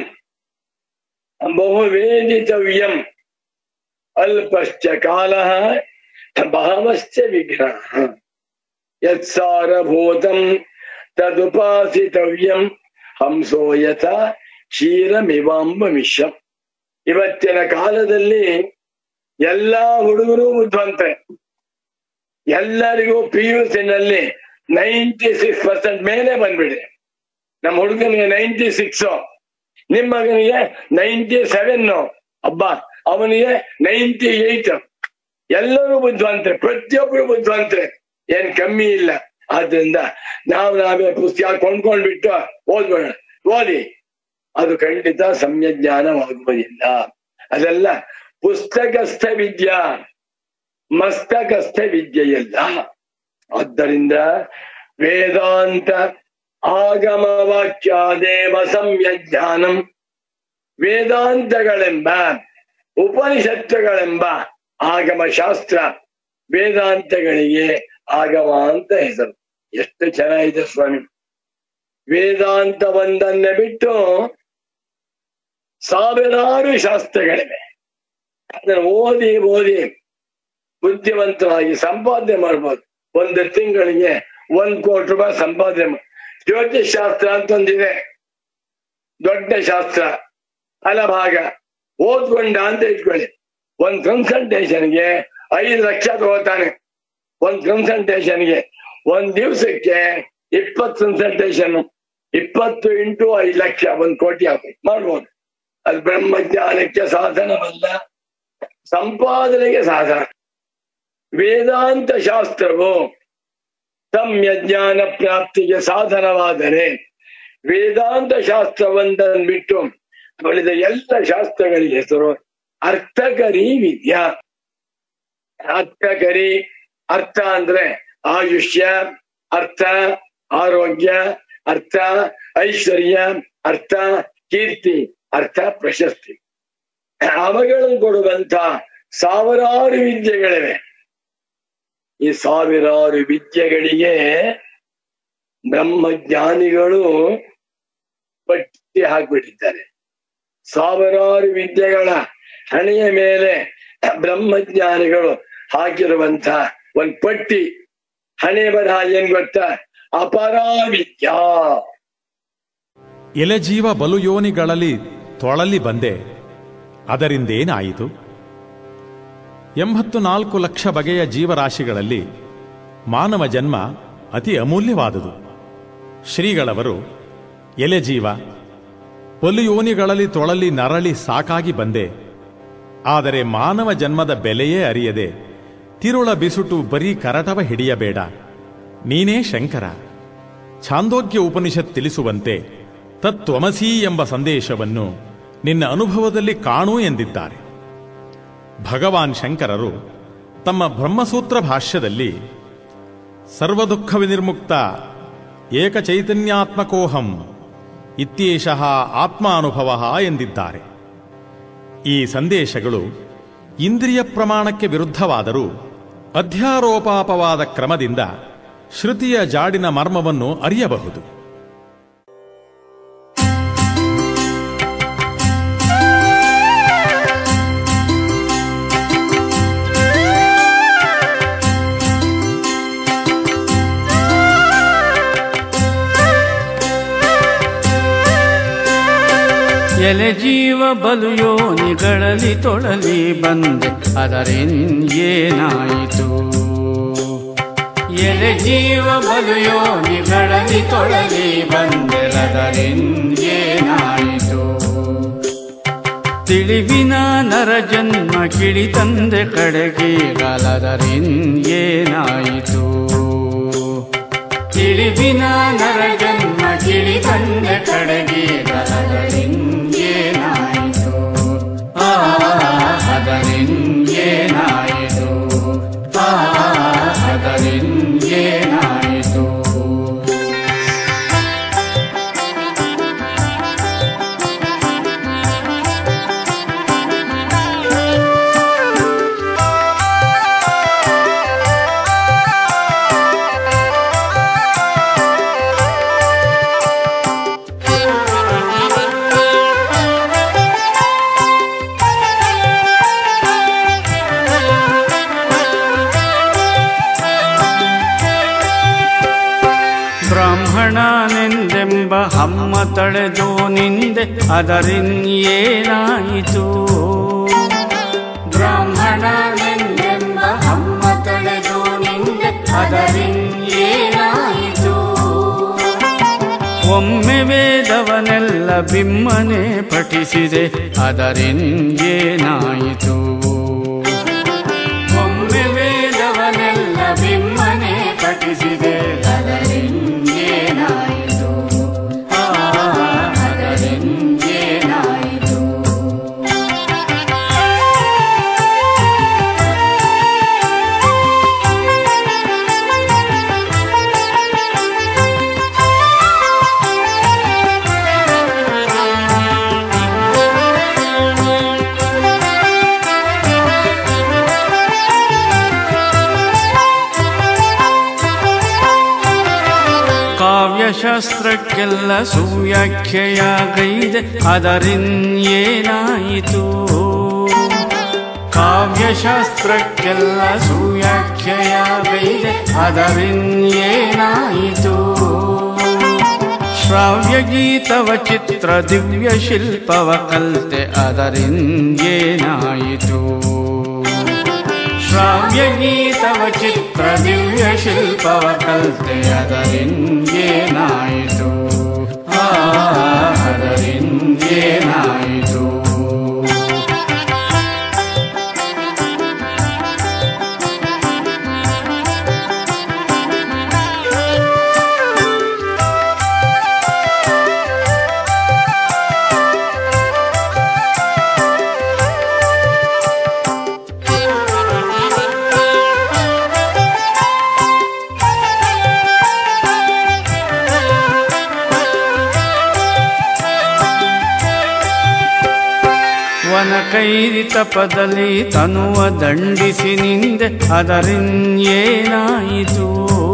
ಬಹುವೇದಿತವ್ಯಂ ಅಲ್ಪಶ್ಚ ಕಾಲ ಬಹವಶ್ಚ ವಿಗ್ರಹ ಯತ್ಸಾರಭೂತಂ ತದುಪಾಸಿತವ್ಯಂ ಹಂಸೋ ಯಥ ಕ್ಷೀರಮಿವಾಂಬ ಮಿಶ್ರಂ ಇವತ್ತಿನ ಕಾಲದಲ್ಲಿ ಎಲ್ಲಾ ಹುಡುಗರು ಬುದ್ಧಿವಂತೆ ಎಲ್ಲರಿಗೂ ಪಿ ಯು ನಲ್ಲಿ ನೈಂಟಿ ಸಿಕ್ಸ್ ಪರ್ಸೆಂಟ್ ಮೇಲೆ ಬಂದ್ಬಿಡಿದೆ ನಮ್ಮ ಹುಡುಗನಿಗೆ ನೈಂಟಿ ಸಿಕ್ಸ್ ನಿಮ್ಮ ಮಗನಿಗೆ ನೈಂಟಿ ಸೆವೆನ್ ಅಬ್ಬ ಅವನಿಗೆ ನೈಂಟಿ ಏಟ್ ಎಲ್ಲರೂ ಬುದ್ಧಿವಂತರೆ ಪ್ರತಿಯೊಬ್ಬರು ಬುದ್ಧಿವಂತರೆ ಏನ್ ಕಮ್ಮಿ ಇಲ್ಲ ಆದ್ರಿಂದ ನಾವು ನಾವೇ ಪುಸ್ತಕ ಕೊಂಡ್ಕೊಂಡ್ಬಿಟ್ಟು ಓದ್ಬೇಡ ಓದಿ ಅದು ಖಂಡಿತ ಸಮ್ಯ ಜ್ಞಾನವಾಗುವುದಿಲ್ಲ ಅದೆಲ್ಲ ಪುಸ್ತಕಸ್ಥ ವಿದ್ಯಾ ಮಸ್ತಕಸ್ಥ ವಿದ್ಯೆಯಲ್ಲ ಆದ್ದರಿಂದ ವೇದಾಂತ ಆಗಮ ವಾಕ್ಯಾದೇವ ಸಮ್ಯ ಜ್ಞಾನಂ ವೇದಾಂತಗಳೆಂಬ ಉಪನಿಷತ್ತುಗಳೆಂಬ ಆಗಮ ಶಾಸ್ತ್ರ ವೇದಾಂತಗಳಿಗೆ ಆಗಮ ಅಂತ ಹೆಸರು ಎಷ್ಟು ಚೆನ್ನಾಗಿದೆ ಸ್ವಾಮಿ ವೇದಾಂತ ಒಂದನ್ನ ಬಿಟ್ಟು ಸಾವಿರಾರು ಶಾಸ್ತ್ರಗಳಿವೆ ಅದನ್ನು ಓದಿ ಓದಿ ಬುದ್ಧಿವಂತರಾಗಿ ಸಂಪಾದನೆ ಮಾಡ್ಬೋದು ಒಂದು ತಿಂಗಳಿಗೆ ಒಂದ್ ಕೋಟಿ ರೂಪಾಯಿ ಸಂಪಾದನೆ ಮಾಡ್ ಜ್ಯೋತಿಷ್ ಶಾಸ್ತ್ರ ಅಂತ ಒಂದಿದೆ ದೊಡ್ಡ ಶಾಸ್ತ್ರ ಫಲಭಾಗ ಓದ್ಕೊಂಡ ಅಂತ ಇಟ್ಕೊಳ್ಳಿ ಒಂದ್ ಕನ್ಸಲ್ಟೇಷನ್ಗೆ ಐದು ಲಕ್ಷ ತಗೋತಾನೆ ಒಂದ್ ಕನ್ಸಲ್ಟೇಷನ್ಗೆ ಒಂದ್ ದಿವ್ಸಕ್ಕೆ ಇಪ್ಪತ್ತು ಕನ್ಸಲ್ಟೇಷನ್ ಇಪ್ಪತ್ತು ಇಂಟು ಐದು ಲಕ್ಷ ಒಂದ್ ಕೋಟಿ ಆಗ್ಬೇಕು ಮಾಡ್ಬೋದು ಅದು ಬ್ರಹ್ಮಜ್ಞಾನಕ್ಕೆ ಸಾಧನವಲ್ಲ ಸಂಪಾದನೆಗೆ ಸಾಧನ ವೇದಾಂತ ಶಾಸ್ತ್ರವು ಸಮ್ಯ ಜ್ಞಾನ ಪ್ರಾಪ್ತಿಗೆ ಸಾಧನವಾದರೆ ವೇದಾಂತ ಶಾಸ್ತ್ರವೊಂದನ್ನು ಬಿಟ್ಟು ಉಳಿದ ಎಲ್ಲ ಶಾಸ್ತ್ರಗಳಿಗೆ ಹೆಸರು ಅರ್ಥಕರಿ ವಿದ್ಯಾ ಅರ್ಥಕರಿ ಅರ್ಥ ಅಂದ್ರೆ ಆಯುಷ್ಯ ಅರ್ಥ ಆರೋಗ್ಯ ಅರ್ಥ ಐಶ್ವರ್ಯ ಅರ್ಥ ಕೀರ್ತಿ ಅರ್ಥ ಪ್ರಶಸ್ತಿ ಅವುಗಳನ್ನು ಕೊಡುವಂತ ಸಾವಿರಾರು ವಿದ್ಯೆಗಳಿವೆ ಈ ಸಾವಿರಾರು ವಿದ್ಯೆಗಳಿಗೆ ಬ್ರಹ್ಮಜ್ಞಾನಿಗಳು ಪಟ್ಟಿ ಹಾಕ್ಬಿಟ್ಟಿದ್ದಾರೆ ಸಾವಿರಾರು ವಿದ್ಯೆಗಳ ಹಣೆಯ ಮೇಲೆ ಬ್ರಹ್ಮಜ್ಞಾನಿಗಳು ಹಾಕಿರುವಂತ ಒಂದ್ ಪಟ್ಟಿ ಹಣೆ ಬರಹ ಏನ್ ಗೊತ್ತಾ ಅಪರಾವಿದ್ಯಾ ಎಲೆಜೀವ ಬಲು ಯೋನಿಗಳಲ್ಲಿ ತೊಳಲಿ ಬಂದೆ ಅದರಿಂದೇನಾಯಿತು ಎಂಬತ್ತು ನಾಲ್ಕು ಲಕ್ಷ ಬಗೆಯ ಜೀವರಾಶಿಗಳಲ್ಲಿ ಮಾನವ ಜನ್ಮ ಅತಿ ಅಮೂಲ್ಯವಾದುದು ಶ್ರೀಗಳವರು ಎಲೆಜೀವ ಬಲು ಯೋನಿಗಳಲ್ಲಿ ತೊಳಲಿ ನರಳಿ ಸಾಕಾಗಿ ಬಂದೆ ಆದರೆ ಮಾನವ ಜನ್ಮದ ಬೆಲೆಯೇ ಅರಿಯದೆ ತಿರುಳ ಬಿಸುಟು ಬರೀ ಕರಟವ ಹಿಡಿಯಬೇಡ ನೀನೇ ಶಂಕರ ಛಾಂದೋಗ್ಯ ಉಪನಿಷತ್ ತಿಳಿಸುವಂತೆ ತತ್ವಮಸಿ ಎಂಬ ಸಂದೇಶವನ್ನು ನಿನ್ನ ಅನುಭವದಲ್ಲಿ ಕಾಣು ಎಂದಿದ್ದಾರೆ ಭಗವಾನ್ ಶಂಕರರು ತಮ್ಮ ಬ್ರಹ್ಮಸೂತ್ರ ಭಾಷ್ಯದಲ್ಲಿ ಸರ್ವದುಃಖ ವಿನಿರ್ಮುಕ್ತ ಏಕಚೈತನ್ಯಾತ್ಮಕೋಹಂ ಇತ್ಯೇಷಃ ಆತ್ಮಾನುಭವ ಎಂದಿದ್ದಾರೆ ಈ ಸಂದೇಶಗಳು ಇಂದ್ರಿಯ ಪ್ರಮಾಣಕ್ಕೆ ವಿರುದ್ಧವಾದರೂ ಅಧ್ಯಾರೋಪಾಪವಾದ ಕ್ರಮದಿಂದ ಶ್ರುತಿಯ ಜಾಡಿನ ಮರ್ಮವನ್ನು ಅರಿಯಬಹುದು ಎಲೆ ಜೀವ ಬಲು ಯೋನಿಗಳಲ್ಲಿ ತೊಳಲಿ ಬಂದೆ ಅದರೇನಾಯಿತು ಎಲೆ ಜೀವ ಬಲು ಯೋನಿಗಳಲ್ಲಿ ತೊಳಲಿ ಬಂದೆ ಅದರೇನಾಯಿತು ತಿಳಿವಿನ ನರ ಜನ್ಮ ಕಿಳಿ ತಂದೆ ಕಡೆಗೆ ಏನಾಯಿತು ತಿಳಿವಿನ ನರ ಜನ್ಮ ಕಿಳಿ ತಂದೆ ಕಡೆಗೆ ಏನಾಯಿತು ಆ ಅದರಿಂಗೇನಾಯಿತು ಆ ಅದರಿಂಗೇನಾಯಿತು ಬ್ರಾಹ್ಮಣನೆಂದೆಂಬ ಹಮ್ಮ ತಳೆದು ನಿಂದೆ ಅದರಿನ್ಯೇನಾಯಿತು ಬ್ರಾಹ್ಮಣನೆಂದೆಂಬ ಹಮ್ಮ ತಳೆದು ನಿಂದೆ ಅದರಿನ್ಯೇನಾಯಿತು ಒಮ್ಮೆ ವೇದವನೆಲ್ಲ ಬಿಮ್ಮನೆ ಪಠಿಸಿದೆ ಅದರಿನ್ಯೇನಾಯಿತು ಒಮ್ಮೆ ವೇದವನೆಲ್ಲ ಬಿಮ್ಮನೆ ಪಠಿಸಿದೆ ಅದರಿಂಗೇನಾಯಿತು ಆ, ಅದರಿಂಗೇನಾಯಿತು ಕಾವ್ಯಶಾಸ್ತ್ರಕ್ಕೆಲ್ಲ ಸುವ್ಯಾಖ್ಯೆಯಾಗೈದೆ ಅದರಿನ್ಯೇನಾಯಿತು ಕಾವ್ಯಶಾಸ್ತ್ರಕ್ಕೆಲ್ಲ ಸುವ್ಯಾಖ್ಯೆಯಾಗೈದೆ ಅದರಿನ್ಯೇನಾಯಿತು ಶ್ರಾವ್ಯ ಗೀತವ ಚಿತ್ರ ದಿವ್ಯ ಶಿಲ್ಪವ ಕಲ್ತೆ ಅದರಿಂದೇನಾಯಿತು ಶ್ರಾವ್ಯ ಗೀತವ ಚಿತ್ರ ದಿವ್ಯ ಶಿಲ್ಪವ ಕಲ್ತೆ ಅದರಿಂದೇನಾಯಿತು ಆ ಅದರಿಂದೇನಾಯಿತು ವನ ಕೈರಿ ತಪದಲ್ಲಿ ತನುವ ದಂಡಿಸಿ ನಿಂದೆ ಅದರಿನ್ಯೇನಾಯಿತು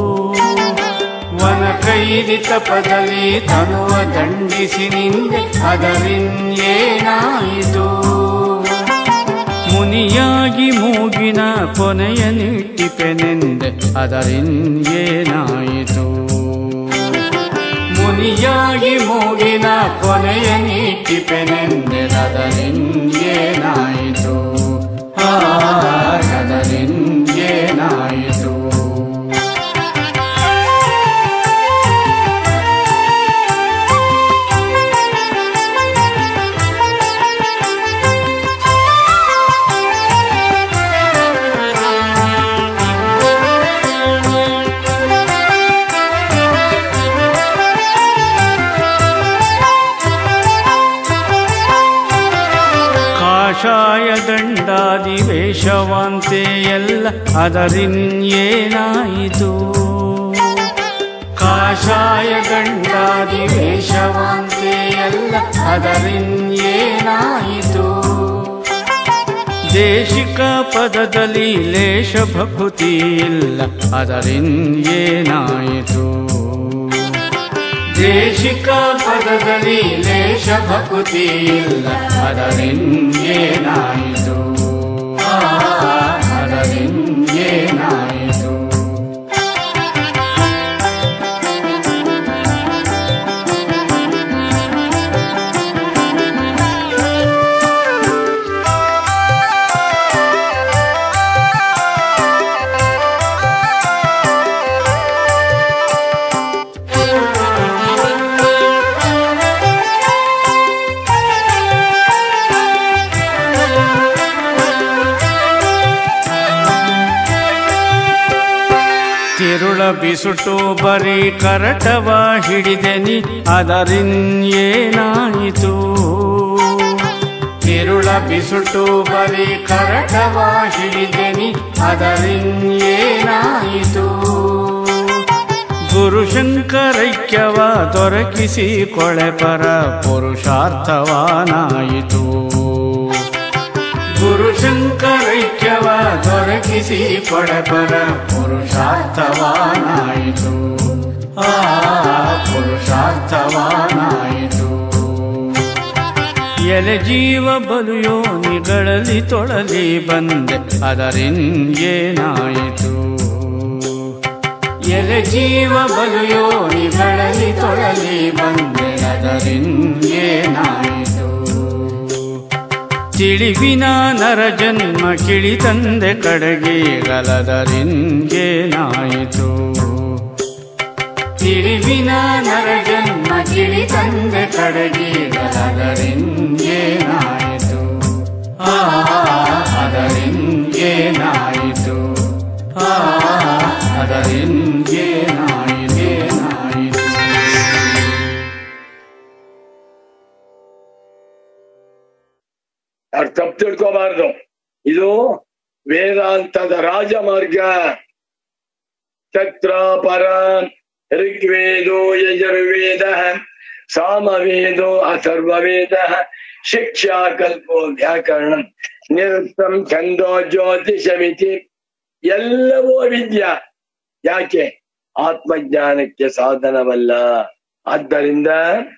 ವನ ಕೈರಿ ತಪದಲ್ಲಿ ತನುವ ದಂಡಿಸಿ ನಿಂದೆ ಅದರಿನ್ಯೇನಾಯಿತು ಮುನಿಯಾಗಿ ಮೂಗಿನ ಕೊನೆಯ ನಿಟ್ಟಿಪೆನೆಂದೆ ಅದರಿನ್ಯೇನಾಯಿತು ಮುನಿಯಾಗಿ ಮೂಗಿನ ಕೊನೆಯ ನೀಟಿಪೆನೆಂದೆದರಿಂಗೇನಾಯಿತು ಅದರಿಂಗೇನಾಯಿತು ಕಾಷಾಯ ದಂಡಾದಿ ವೇಷವಾಂತೆ ಎಲ್ಲ ಅದರಿನ್ಯೇನಾಯಿತು ಕಾಷಾಯ ದಂಡಾದಿ ವೇಷವಾಂತೆ ಎಲ್ಲ ಅದರಿನ್ಯೇನಾಯಿತು ದೇಶಿಕ ಪದದಲ್ಲಿ ಲೇಷ ಭಕುತಿ ಇಲ್ಲ ಅದರಿಂದೇನಾಯಿತು ದೇಶಿಕ ಪದದಲ್ಲಿ ಲೇಷ ಭಕುತಿ ಇಲ್ಲ ಅದರಿಂದೇನಾಯಿತು ಆ, ಅದರಿಂದೇನಾಯಿತು ತಿರುಳ ಬಿಸುಟು ಬರೀ ಕರಟವ ಹಿಡಿದೆನಿ ಅದರಿಂದೇನಾಯಿತು ತಿರುಳ ಬಿಸುಟು ಬರೀ ಕರಟವ ಹಿಡಿದೆನಿ ಅದರಿಂದೇನಾಯಿತು ಗುರುಶಂಕರೈಕ್ಯವ ದೊರಕಿಸಿ ಕೊಳೆಪರ ಪುರುಷಾರ್ಥವಾನಾಯಿತು ಗುರುಶಂಕರೈಕ್ಯವ ದೊರಕಿಸಿ ಕೊಡಪರ ಪುರುಷಾರ್ಥವಾನಾಯಿತು ಆ ಪುರುಷಾರ್ಥವಾನಾಯಿತು ಎಲೆ ಜೀವ ಬಲು ಯೋನಿಗಳಲ್ಲಿ ತೊಳಲಿ ಬಂದೆ ಅದರಿಂದೇನಾಯಿತು ಎಲೆ ಜೀವ ಬಲು ಯೋನಿಗಳಲ್ಲಿ ತೊಳಲಿ ಬಂದೆ ಅದರಿಂದೇನಾಯಿತು ತಿಳಿವಿನ ನರ ಜನ್ಮ ಕಿಳಿ ತಂದೆ ಕಡೆಗೆ ಗಲದರಿಂಗೇನಾಯಿತು ತಿಳಿವಿನ ನರ ಜನ್ಮ ಕಿಳಿ ತಂದೆ ಕಡೆಗೆ ಗಲದರಿಂಗೇನಾಯಿತು ಆ ಅದರಿಂಗೇನಾಯಿತು ಆ ಅದರಿಂಗೇನಾಯಿತೇನಾಯಿತು ಅವ್ರು ತಪ್ಪು ತಿಳ್ಕೋಬಾರ್ದು ಇದು ವೇದಾಂತದ ರಾಜಮಾರ್ಗ ತತ್ರ ಪರ ಋಗ್ವೇದೋ ಯಜುರ್ವೇದ ಸಾಮವೇದೋ ಅಥರ್ವವೇದ ಶಿಕ್ಷಾ ಕಲ್ಪೋ ವ್ಯಾಕರಣ ನಿರುತ್ತಂ ಛಂದೋ ಜ್ಯೋತಿಷಮಿತಿ ಎಲ್ಲವೂ ವಿದ್ಯಾ ಯಾಕೆ ಆತ್ಮಜ್ಞಾನಕ್ಕೆ ಸಾಧನವಲ್ಲ ಆದ್ದರಿಂದ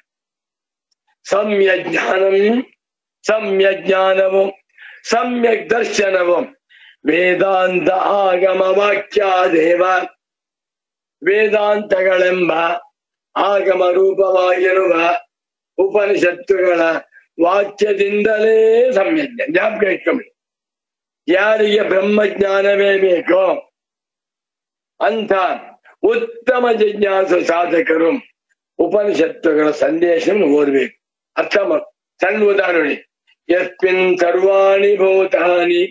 ಸಮ್ಯಜ್ಞಾನಂ ಸಮ್ಯಜ್ಞಾನವು ಸಮ್ಯಕ್ ದರ್ಶನವು ವೇದಾಂತ ಆಗಮ ವಾಕ್ಯಾದೇವ ವೇದಾಂತಗಳೆಂಬ ಆಗಮ ರೂಪವಾಗಿರುವ ಉಪನಿಷತ್ತುಗಳ ವಾಕ್ಯದಿಂದಲೇ ಸಮ್ಯಜ್ಞ ಜ್ಞಾಪಕ ಇಟ್ಕೊಂಬಿಡಿ ಯಾರಿಗೆ ಬ್ರಹ್ಮಜ್ಞಾನವೇ ಬೇಕೋ ಅಂತ ಉತ್ತಮ ಜಿಜ್ಞಾಸು ಸಾಧಕರು ಉಪನಿಷತ್ತುಗಳ ಸಂದೇಶವನ್ನು ಓದಬೇಕು ಅರ್ಥ ಮಾಡ್ ಸಣ್ಣ ಉದಾಹರಣೆ ಯಸ್ಮಿನ್ ಸರ್ವಾಣಿ ಭೂತಾನಿ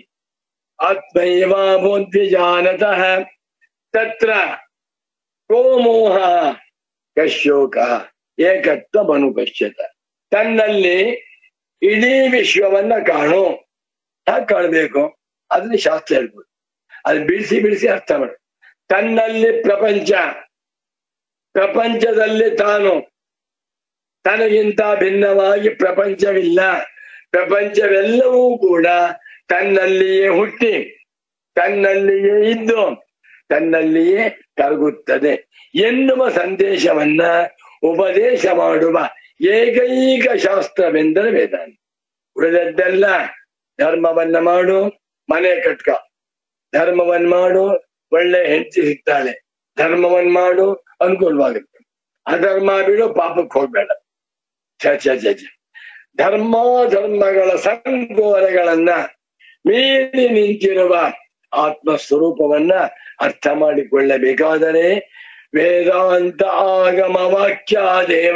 ಆತ್ಮೈವಾಭೂದ್ವಿಜಾನತಃ ತತ್ರ ಕೋ ಮೋಹ ಕಶ್ಯೋಕ ಏಕತ್ವಮನುಪಶ್ಯತ ತನ್ನಲ್ಲಿ ಇಡೀ ವಿಶ್ವವನ್ನ ಕಾಣು ಯಾಕೆ ಕಾಣಬೇಕು ಅದನ್ನ ಶಾಸ್ತ್ರ ಹೇಳ್ಬೋದು ಅದು ಬಿಡಿಸಿ ಬಿಡಿಸಿ ಅರ್ಥ ಮಾಡು ತನ್ನಲ್ಲಿ ಪ್ರಪಂಚ ಪ್ರಪಂಚದಲ್ಲಿ ತಾನು ತನಗಿಂತ ಭಿನ್ನವಾಗಿ ಪ್ರಪಂಚವಿಲ್ಲ ಪ್ರಪಂಚವೆಲ್ಲವೂ ಕೂಡ ತನ್ನಲ್ಲಿಯೇ ಹುಟ್ಟಿ ತನ್ನಲ್ಲಿಯೇ ಇದ್ದು ತನ್ನಲ್ಲಿಯೇ ಕರಗುತ್ತದೆ ಎನ್ನುವ ಸಂದೇಶವನ್ನ ಉಪದೇಶ ಮಾಡುವ ಏಕೈಕ ಶಾಸ್ತ್ರವೆಂದರೆ ವೇದಾಂತ ಉಳಿದದ್ದೆಲ್ಲ ಧರ್ಮವನ್ನ ಮಾಡು ಮನೆ ಕಟ್ಕ ಧರ್ಮವನ್ನ ಮಾಡು ಒಳ್ಳೆ ಹೆಂಡತಿ ಸಿಗ್ತಾಳೆ ಧರ್ಮವನ್ನ ಮಾಡು ಅನುಕೂಲವಾಗುತ್ತೆ ಅಧರ್ಮ ಬಿಡು ಪಾಪಕ್ಕೆ ಹೋಗ್ಬೇಡ ಛ ಛ ಛ ಛ. ಧರ್ಮ ಧರ್ಮಗಳ ಸಂಗೋಲಗಳನ್ನ ಮೀರಿ ನಿಂತಿರುವ ಆತ್ಮ ಸ್ವರೂಪವನ್ನ ಅರ್ಥ ಮಾಡಿಕೊಳ್ಳಬೇಕಾದರೆ ವೇದಾಂತ ಆಗಮ ವಾಕ್ಯ ದೇವ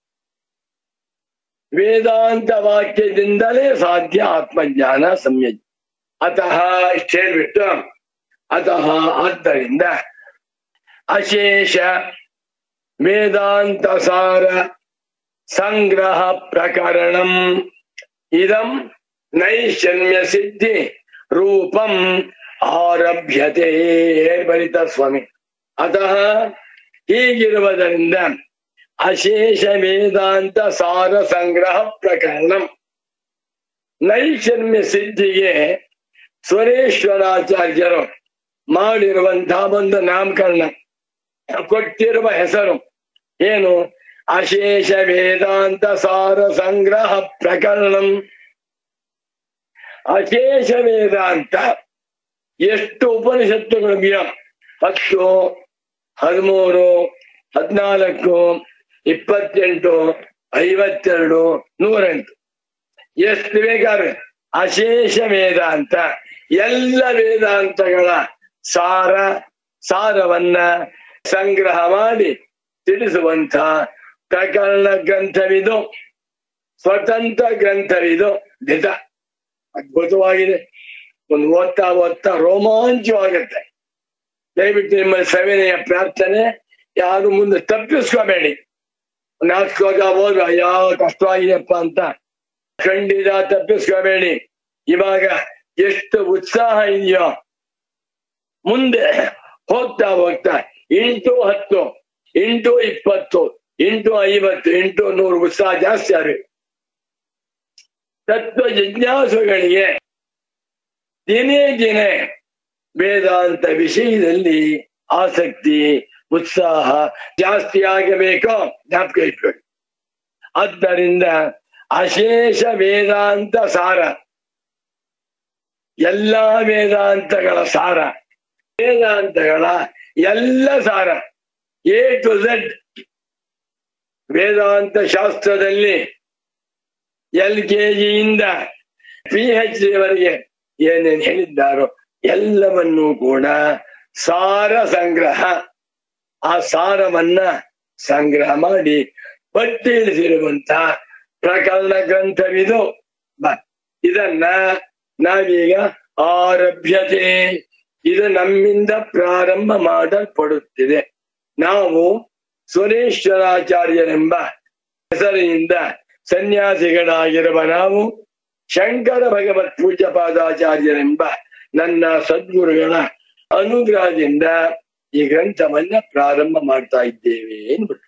ವೇದಾಂತ ವಾಕ್ಯದಿಂದಲೇ ಸಾಧ್ಯ ಆತ್ಮಜ್ಞಾನ ಸಂಯಜ ಅತಃ ಇಷ್ಟ ಹೇಳ್ಬಿಟ್ಟು ಅತಃ ಆದ್ದರಿಂದ ಅಶೇಷ ವೇದಾಂತ ಸಾರ ಸಂಗ್ರಹ ಪ್ರಕರಣಂ ಇದಂ ನೈಷಮ್ಯ ಸಿದ್ಧಿ ರೂಪಂ ಆರಭ್ಯತೆ ಬರಿತ ಸ್ವಾಮಿ ಅತಃ ಹೀಗಿರುವುದರಿಂದ ಅಶೇಷ ವೇದಾಂತ ಸಾರ ಸಂಗ್ರಹ ಪ್ರಕರಣಂ ನೈಷಮ್ಯ ಸಿದ್ಧಿಗೆ ಸ್ವರೇಶ್ವರಾಚಾರ್ಯರು ಮಾಡಿರುವಂತಹ ಒಂದು ನಾಮಕರಣ ಕೊಟ್ಟಿರುವ ಹೆಸರು ಏನು ಅಶೇಷ ವೇದಾಂತ ಸಾರ ಸಂಗ್ರಹ ಪ್ರಕರಣಂ ಅಶೇಷ ವೇದಾಂತ ಎಷ್ಟು ಉಪನಿಷತ್ತುಗಳು ಇದೆಯೋ ಹತ್ತು ಹದಿಮೂರು ಹದಿನಾಲ್ಕು ಇಪ್ಪತ್ತೆಂಟು ಐವತ್ತೆರಡು ನೂರೆಂಟು ಎಷ್ಟು ಬೇಕಾದ್ರೆ ಅಶೇಷ ವೇದಾಂತ ಎಲ್ಲ ವೇದಾಂತಗಳ ಸಾರ ಸಾರವನ್ನ ಸಂಗ್ರಹ ಮಾಡಿ ತಿಳಿಸುವಂತ ಪ್ರಕರಣ ಗ್ರಂಥವಿದು ಸ್ವತಂತ್ರ ಗ್ರಂಥವಿದು ನಿಜ ಅದ್ಭುತವಾಗಿದೆ ಒಂದು ಓದ್ತಾ ಓದ್ತಾ ರೋಮಾಂಚವಾಗುತ್ತೆ ದಯವಿಟ್ಟು ನಿಮ್ಮ ಸವಿನೆಯ ಪ್ರಾರ್ಥನೆ ಯಾರು ಮುಂದೆ ತಪ್ಪಿಸ್ಕೋಬೇಡಿ ನಾಲ್ಕು ಶ್ಲೋಕ ಹೋದ್ರು ಅಯ್ಯೋ ಕಷ್ಟವಾಗಿದೆಯಪ್ಪ ಅಂತ ಖಂಡಿತ ತಪ್ಪಿಸ್ಕೋಬೇಡಿ ಇವಾಗ ಎಷ್ಟು ಉತ್ಸಾಹ ಇದೆಯೋ ಮುಂದೆ ಹೋಗ್ತಾ ಹೋಗ್ತಾ ಇಂಟು ಹತ್ತು ಇಂಟು ಇಪ್ಪತ್ತು ಇಂಟು ಐವತ್ತು ಇಂಟು ನೂರು ಉತ್ಸಾಹ ಜಾಸ್ತಿ ಆಗುತ್ತೆ ತತ್ವ ಜಿಜ್ಞಾಸುಗಳಿಗೆ ದಿನೇ ದಿನೇ ವೇದಾಂತ ವಿಷಯದಲ್ಲಿ ಆಸಕ್ತಿ ಉತ್ಸಾಹ ಜಾಸ್ತಿ ಆಗಬೇಕು ಜ್ಞಾಪಕ ಇಟ್ಕೊಳ್ಳಿ ಆದ್ದರಿಂದ ಅಶೇಷ ವೇದಾಂತ ಸಾರ ಎಲ್ಲಾ ವೇದಾಂತಗಳ ಸಾರ ವೇದಾಂತಗಳ ಎಲ್ಲ ಸಾರ ಎ ಟು ಝೆಡ್ ವೇದಾಂತ ಶಾಸ್ತ್ರದಲ್ಲಿ ಎಲ್ ಕೆ ಜಿಯಿಂದ ಪಿ ಎಚ್ ಡಿವರೆಗೆ ಏನೇನು ಹೇಳಿದ್ದಾರೋ ಎಲ್ಲವನ್ನೂ ಕೂಡ ಸಾರ ಸಂಗ್ರಹ ಆ ಸಾರವನ್ನ ಸಂಗ್ರಹ ಮಾಡಿ ಪಟ್ಟಿ ಇಳಿಸಿರುವಂತ ಪ್ರಕರಣ ಗ್ರಂಥವಿದು ಬ ಇದನ್ನ ನಾವೀಗ ಆರಭ್ಯತೆ ಇದು ನಮ್ಮಿಂದ ಪ್ರಾರಂಭ ಮಾಡಲ್ಪಡುತ್ತಿದೆ ನಾವು ಸುರೇಶ್ವರಾಚಾರ್ಯರೆಂಬ ಹೆಸರಿನಿಂದ ಸನ್ಯಾಸಿಗಳಾಗಿರುವ ನಾವು ಶಂಕರ ಭಗವತ್ ಪೂಜ್ಯ ಪಾದಾಚಾರ್ಯರೆಂಬ ನನ್ನ ಸದ್ಗುರುಗಳ ಅನುಗ್ರಹದಿಂದ ಈ ಗ್ರಂಥವನ್ನ ಪ್ರಾರಂಭ ಮಾಡ್ತಾ ಇದ್ದೇವೆ ಅಂದ್ಬಿಟ್ಟು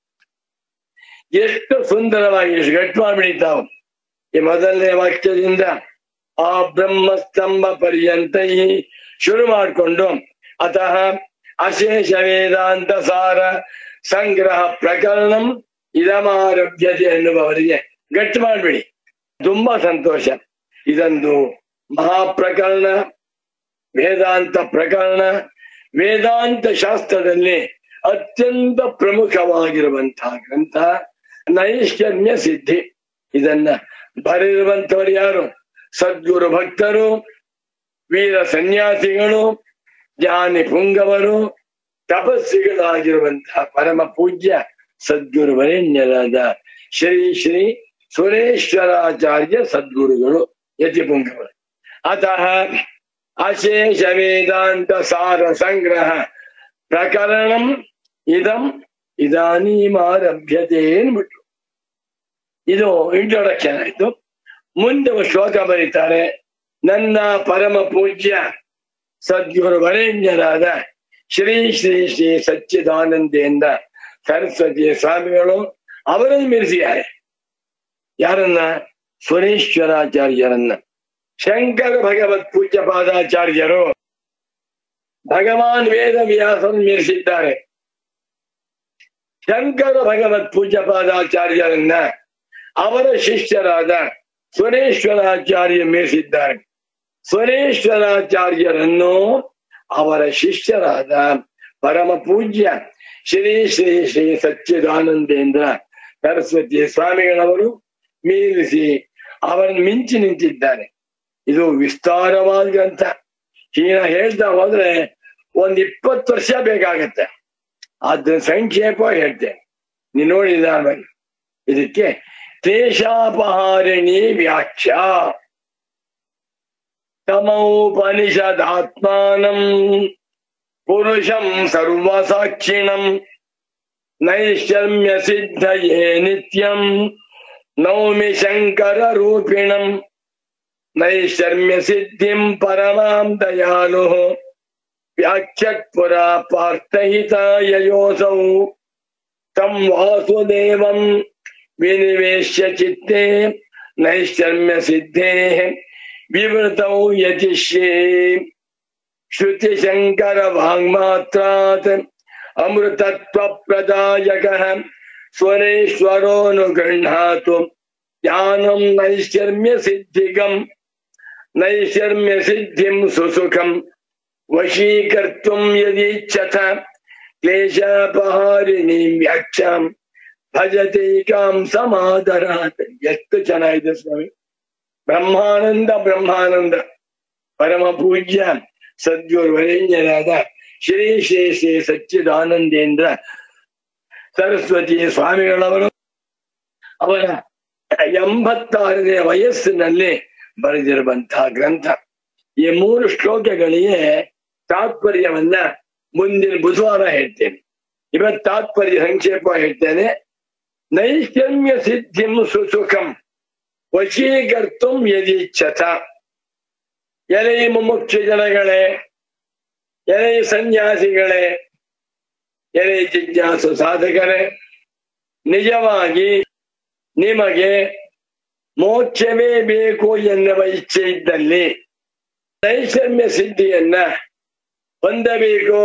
ಎಷ್ಟು ಸುಂದರವಾಗಿ ಎಷ್ಟು ಗಟ್ಟು ಮಾಡಿಬಿಡಿತಾವು ಈ ಮೊದಲನೇ ವಾಕ್ಯದಿಂದ ಆ ಬ್ರಹ್ಮಸ್ತಂಭ ಪರ್ಯಂತ ಈ ಶುರು ಮಾಡಿಕೊಂಡು ಅತಃ ಅಶೇಷ ವೇದಾಂತ ಸಾರ ಸಂಗ್ರಹ ಪ್ರಕರಣಂ ಇದಮಾರಭ್ಯತೆ ಎನ್ನುವವರಿಗೆ ಗಟ್ಟು ಮಾಡ್ಬಿಡಿ ತುಂಬಾ ಸಂತೋಷ ಇದೊಂದು ಮಹಾಪ್ರಕರಣ ವೇದಾಂತ ಪ್ರಕರಣ ವೇದಾಂತ ಶಾಸ್ತ್ರದಲ್ಲಿ ಅತ್ಯಂತ ಪ್ರಮುಖವಾಗಿರುವಂತಹ ಗ್ರಂಥ ನೈಷ್ಕರ್ಮ್ಯ ಸಿದ್ಧಿ ಇದನ್ನ ಬರೆದಿರುವಂತವರು ಯಾರು ಸದ್ಗುರು ಭಕ್ತರು ವೀರ ಸನ್ಯಾಸಿಗಳು ಜ್ಞಾನಿ ಪುಂಗವರು ತಪಸ್ವಿಗಳಾಗಿರುವಂತಹ ಪರಮ ಪೂಜ್ಯ ಸದ್ಗುರು ವರೇಣ್ಯರಾದ ಶ್ರೀ ಶ್ರೀ ಸುರೇಶ್ವರಾಚಾರ್ಯ ಸದ್ಗುರುಗಳು ಯತಿಪುಂಗವರು ಅತಃ ಅಶೇಷ ವೇದಾಂತ ಸಾರ ಸಂಗ್ರಹ ಪ್ರಕರಣಂ ಇದಂ ಇದಾನೀಮಾರಭ್ಯತೆ ಅನ್ಬಿಟ್ರು ಇದು ಇಂಟ್ರೊಡಕ್ಷನ್ ಆಯ್ತು ಮುಂದೆ ಒಂದು ಶ್ಲೋಕ ಬರೀತಾರೆ ನನ್ನ ಪರಮ ಪೂಜ್ಯ ಸದ್ಗುರು ವರೇಣ್ಯರಾದ ಶ್ರೀ ಶ್ರೀ ಶ್ರೀ ಸಚ್ಚಿದಾನಂದೇಂದ್ರ ಸರಸ್ವತಿ ಸ್ವಾಮಿಗಳು ಅವರನ್ನು ಮೀರಿಸಿದ್ದಾರೆ ಯಾರನ್ನ ಸುರೇಶ್ವರಾಚಾರ್ಯರನ್ನ ಶಂಕರ ಭಗವತ್ ಪೂಜ್ಯ ಪಾದಾಚಾರ್ಯರು ಭಗವಾನ್ ವೇದ ವ್ಯಾಸನ್ ಮೀರಿಸಿದ್ದಾರೆ ಶಂಕರ ಭಗವತ್ ಪೂಜ್ಯ ಪಾದಾಚಾರ್ಯರನ್ನ ಅವರ ಶಿಷ್ಯರಾದ ಸುರೇಶ್ವರಾಚಾರ್ಯ ಮೀರಿಸಿದ್ದಾರೆ ಸುರೇಶ್ವರಾಚಾರ್ಯರನ್ನು ಅವರ ಶಿಷ್ಯರಾದ ಪರಮ ಪೂಜ್ಯ ಶ್ರೀ ಶ್ರೀ ಶ್ರೀ ಸಚ್ಚಿದಾನಂದೇಂದ್ರ ಸರಸ್ವತಿ ಸ್ವಾಮಿಗಳವರು ಮೀರಿಸಿ ಅವರನ್ನು ಮಿಂಚಿ ನಿಂತಿದ್ದಾರೆ ಇದು ವಿಸ್ತಾರವಾದ ಗ್ರಂಥ ಹೀನ ಹೇಳ್ತಾ ಹೋದ್ರೆ ಒಂದ್ ಇಪ್ಪತ್ತು ವರ್ಷ ಬೇಕಾಗತ್ತೆ ಅದ್ರ ಸಂಕ್ಷೇಪ ಹೇಳ್ತೇನೆ ನೀನ್ ನೋಡಿ ನಿಧಾನವಾಗಿ ಇದಕ್ಕೆ ಕ್ಲೇಶಾಪಹಾರಿಣಿ ವ್ಯಾಖ್ಯಾ ತಮೌಪನಿಷದಾತ್ಮಾನಂ ಪುರುಷಂ ಸರ್ವಸಾಕ್ಷಿಣಂ ನೈಷರ್ಮ್ಯ ಸಿದ್ಧಯೇ ನಿತ್ಯಂ ನೌಮಿ ಶಂಕರ ರೂಪಿಣಂ ನೈಷರ್ಮ್ಯ ಸಿದ್ಧಿಂ ಪರಮಾಂ ದಯಾಲು ವ್ಯಾಖ್ಯತ್ ಪುರ ಪಾರ್ಥಹಿತಾಯ ಯೋಸೌ ತಂ ವಾಸುದೇವಂ ವಿನಿವೇಶ್ಯ ಚಿತ್ತೇ ನೈಷರ್ಮ್ಯ ಸಿದ್ಧೇ ವಿವೃತೌ ಯತಿಷ್ಯೇ ಶ್ರುತಿಶಂಕರ ವಾಂಗ್ಮಾತ್ರಾತ್ ಅಮೃತತ್ವ ಪ್ರದಾಯಕ ಸ್ವರೇಶ್ವರೋನುಗೃಹಾತು ಜ್ಞಾನಂ ನೈಷ್ಕರ್ಮ್ಯ ಸಿದ್ಧಿಗಂ ನೈಷರ್ಮ್ಯ ಸಿದ್ಧಿಂ ಸುಸುಖಂ ವಶೀಕರ್ತುಂ ಯದೀಚ್ಛತ ಕ್ಲೇಶಾಪಹಾರಿಣಿ ವ್ಯಾಖ್ಯಾಂ ಭಜತೈಕಾಂ ಸಮಾದರಾತ್ ಎಷ್ಟು ಚೆನ್ನಾಗಿದೆ ಸ್ವಾಮಿ ಬ್ರಹ್ಮಾನಂದ ಬ್ರಹ್ಮಾನಂದ ಪರಮ ಪೂಜ್ಯ ಸದ್ಗುರುವರೇಣ್ಯರಾದ ಶ್ರೀ ಶ್ರೀ ಶ್ರೀ ಸಚ್ಚಿದಾನಂದೇಂದ್ರ ಸರಸ್ವತಿ ಸ್ವಾಮಿಗಳವರು ಅವರ ಎಂಬತ್ತಾರನೇ ವಯಸ್ಸಿನಲ್ಲಿ ಬರೆದಿರುವಂತಹ ಗ್ರಂಥ ಈ ಮೂರು ಶ್ಲೋಕಗಳಿಗೆ ತಾತ್ಪರ್ಯವನ್ನ ಮುಂದಿನ ಬುಧವಾರ ಹೇಳ್ತೇನೆ ಇವತ್ತು ತಾತ್ಪರ್ಯ ಸಂಕ್ಷೇಪ ಹೇಳ್ತೇನೆ ನೈಷಮ್ಯ ಸಿದ್ಧಿಂ ಸುಸುಖಂ ವಶೀಕರ್ತುಂ ಯದಿಚ್ಛತ ಎಲೆ ಮುಮುಕ್ಷ ಜನಗಳೇ ಎಲೆ ಸನ್ಯಾಸಿಗಳೇ ಎಲೆ ಜಿಜ್ಞಾಸು ಸಾಧಕರೇ ನಿಜವಾಗಿ ನಿಮಗೆ ಮೋಕ್ಷವೇ ಬೇಕು ಎನ್ನುವ ಇಚ್ಛೆ ಇದ್ದಲ್ಲಿ ನೈಷಮ್ಯ ಸಿದ್ಧಿಯನ್ನ ಹೊಂದಬೇಕು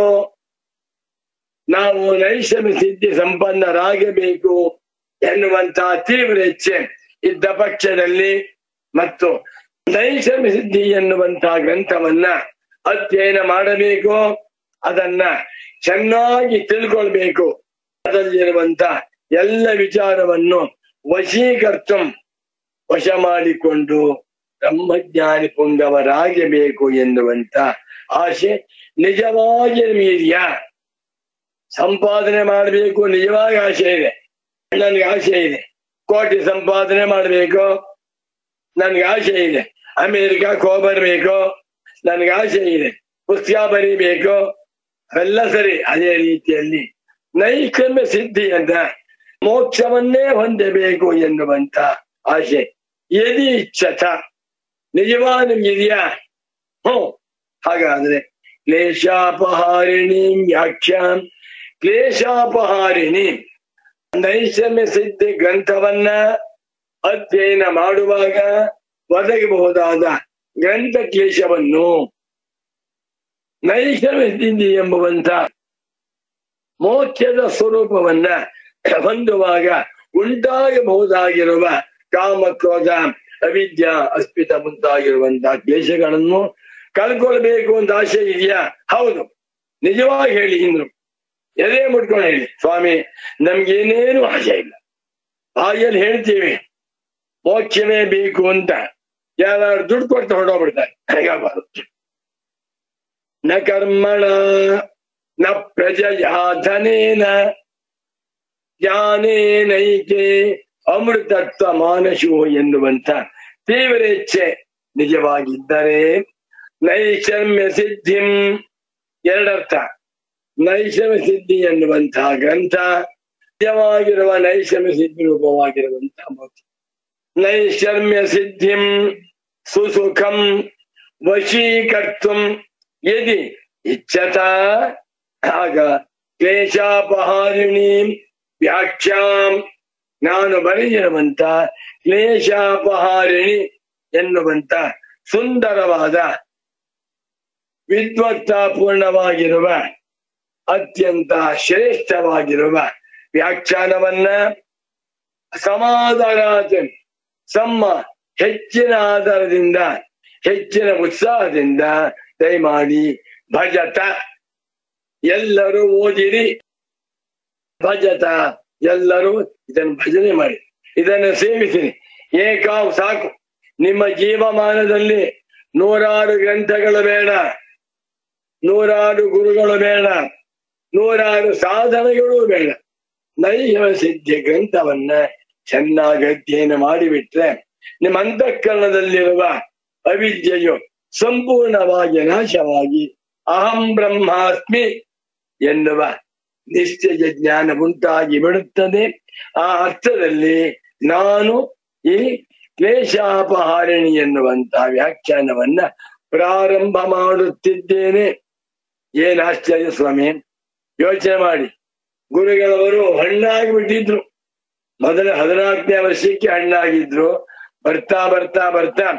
ನಾವು ನೈಷಮ್ಯ ಸಿದ್ಧಿ ಸಂಪನ್ನರಾಗಬೇಕು ಎನ್ನುವಂತಹ ತೀವ್ರ ಇಚ್ಛೆ ಇದ್ದ ಪಕ್ಷದಲ್ಲಿ ಮತ್ತು ನೈಷಮ್ಯ ಸಿದ್ಧಿ ಎನ್ನುವಂತಹ ಗ್ರಂಥವನ್ನ ಅಧ್ಯಯನ ಮಾಡಬೇಕು ಅದನ್ನ ಚೆನ್ನಾಗಿ ತಿಳ್ಕೊಳ್ಬೇಕು ಅದರಲ್ಲಿರುವಂತ ಎಲ್ಲ ವಿಚಾರವನ್ನು ವಶೀಕರ್ತ ವಶ ಮಾಡಿಕೊಂಡು ಬ್ರಹ್ಮಜ್ಞಾನಿ ಪುಂಗವರಾಗಬೇಕು ಎನ್ನುವಂತ ಆಸೆ ನಿಜವಾಗಿ ನಿಮಗಿದೆಯಾ ಸಂಪಾದನೆ ಮಾಡಬೇಕು ನಿಜವಾಗಿ ಆಸೆ ಇದೆ ನನ್ಗೆ ಆಸೆ ಇದೆ ಕೋಟಿ ಸಂಪಾದನೆ ಮಾಡಬೇಕು ನನ್ಗೆ ಆಸೆ ಇದೆ ಅಮೆರಿಕಕ್ಕೆ ಹೋಗ್ಬರ್ಬೇಕು ನನ್ಗೆ ಆಸೆ ಇದೆ ಪುಸ್ತಕ ಬರೀಬೇಕು ಅವೆಲ್ಲ ಸರಿ ಅದೇ ರೀತಿಯಲ್ಲಿ ನೈಕಮ್ಯ ಸಿದ್ಧಿ ಅಂತ ಮೋಕ್ಷವನ್ನೇ ಹೊಂದಬೇಕು ಎನ್ನುವಂತ ಆಸೆ ಯದಿ ಇಚ್ಛತ ನಿಜವಾಗಿ ನಿಮ್ಗಿದೆಯಾ ಹ್ಞೂ ಹಾಗಾದ್ರೆ ಕ್ಲೇಶಾಪಹಾರಿಣಿ ವ್ಯಾಖ್ಯಾಂ ಕ್ಲೇಶಾಪಹಾರಿಣಿ ನೈಷಮ್ಯ ಸಿದ್ಧಿ ಗ್ರಂಥವನ್ನ ಅಧ್ಯಯನ ಮಾಡುವಾಗ ಒದಗಬಹುದಾದ ಗ್ರಂಥ ಕ್ಲೇಶವನ್ನು ನೈಷಮ್ಯ ಸಿದ್ಧಿ ಎಂಬುವಂತ ಮೋಕ್ಷದ ಸ್ವರೂಪವನ್ನ ಹೊಂದುವಾಗ ಉಂಟಾಗಬಹುದಾಗಿರುವ ಕಾಮ ಕ್ರೋಧ ಅವಿದ್ಯ ಅಸ್ಮಿತ ಮುಂತಾಗಿರುವಂತಹ ಕ್ಲೇಶಗಳನ್ನು ಕಳ್ಕೊಳ್ಬೇಕು ಅಂತ ಆಸೆ ಇದೆಯಾ ಹೌದು ನಿಜವಾಗಿ ಹೇಳಿ ಇಂದ್ರು ಎದೆ ಮುಟ್ಕೊಂಡು ಹೇಳಿ ಸ್ವಾಮಿ ನಮ್ಗೇನೇನು ಆಸೆ ಇಲ್ಲ ಬಾಯಲ್ಲಿ ಹೇಳ್ತೀವಿ ಮೋಕ್ಷವೇ ಬೇಕು ಅಂತ ಯಾರು ದುಡ್ಡು ಕೊಟ್ಟು ಹೊರಡೋಗ್ಬಿಡ್ತಾರೆ ಹೇಗಾಗಬಾರದು ನ ಕರ್ಮಣ ನ ಪ್ರಜಯಾ ಧನೇನ ಜ್ಞಾನೇನೈಕೆ ಅಮೃತತ್ವ ಮಾನಶು ಎನ್ನುವಂತ ತೀವ್ರ ಇಚ್ಛೆ ನಿಜವಾಗಿದ್ದರೆ ನೈಷಮ್ಯ ಸಿದ್ಧಿಂ ಎರಡರ್ಥ ನೈಷಮ್ಯ ಸಿದ್ಧಿ ಎನ್ನುವಂತಹ ಗ್ರಂಥ ನಿಜವಾಗಿರುವ ನೈಷಮ್ಯ ಸಿದ್ಧಿ ರೂಪವಾಗಿರುವಂತಹ ಮೋಕ್ಷ ನೈಷಮ್ಯ ಸಿದ್ಧಿಂ ಸುಸುಖಂ ವಶೀಕರ್ತುಂ ಯದಿ ಇಚ್ಛತ ಆಗ ಕ್ಲೇಶಾಪಹಾರಿಣಿ ವ್ಯಾಖ್ಯಾಂ ನಾನು ಬರೆದಿರುವಂತ ಕ್ಲೇಶಾಪಹಾರಿಣಿ ಎನ್ನುವಂತ ಸುಂದರವಾದ ವಿದ್ವತ್ತಾಪೂರ್ಣವಾಗಿರುವ ಅತ್ಯಂತ ಶ್ರೇಷ್ಠವಾಗಿರುವ ವ್ಯಾಖ್ಯಾನವನ್ನ ಸಮಾಧಾನಾದ ಸಮ್ಮ ಹೆಚ್ಚಿನ ಆಧಾರದಿಂದ ಹೆಚ್ಚಿನ ಉತ್ಸಾಹದಿಂದ ದಯಮಾಡಿ ಭಜತ ಎಲ್ಲರೂ ಓದಿರಿ ಭಜತ ಎಲ್ಲರೂ ಇದನ್ನು ಭಜನೆ ಮಾಡಿ ಇದನ್ನು ಸೇವಿಸಿರಿ ಏಕಾವ್ ಸಾಕು ನಿಮ್ಮ ಜೀವಮಾನದಲ್ಲಿ ನೂರಾರು ಗ್ರಂಥಗಳು ಬೇಡ ನೂರಾರು ಗುರುಗಳು ಬೇಡ ನೂರಾರು ಸಾಧನೆಗಳು ಬೇಡ ನೈವ ಸಿದ್ಧಿ ಗ್ರಂಥವನ್ನ ಚೆನ್ನಾಗಿ ಅಧ್ಯಯನ ಮಾಡಿಬಿಟ್ರೆ ನಿಮ್ಮ ಅಂತಃಕರಣದಲ್ಲಿರುವ ಅವಿದ್ಯೆಯು ಸಂಪೂರ್ಣವಾಗಿ ನಾಶವಾಗಿ ಅಹಂ ಬ್ರಹ್ಮಾಸ್ಮಿ ಎನ್ನುವ ನಿಶ್ಚಯ ಜ್ಞಾನ ಉಂಟಾಗಿ ಬಿಡುತ್ತದೆ ಆ ಅರ್ಥದಲ್ಲಿ ನಾನು ಈ ಕ್ಲೇಶಾಪಹಾರಿಣಿ ಎನ್ನುವಂತಹ ವ್ಯಾಖ್ಯಾನವನ್ನ ಪ್ರಾರಂಭ ಮಾಡುತ್ತಿದ್ದೇನೆ ಏನ್ ಆಶ್ಚರ್ಯ ಸ್ವಾಮಿ ಯೋಚನೆ ಮಾಡಿ ಗುರುಗಳವರು ಹಣ್ಣಾಗಿ ಬಿಟ್ಟಿದ್ರು ಮೊದಲ ಹದಿನಾಲ್ಕನೇ ವರ್ಷಕ್ಕೆ ಹಣ್ಣಾಗಿದ್ರು ಬರ್ತಾ ಬರ್ತಾ ಬರ್ತಾ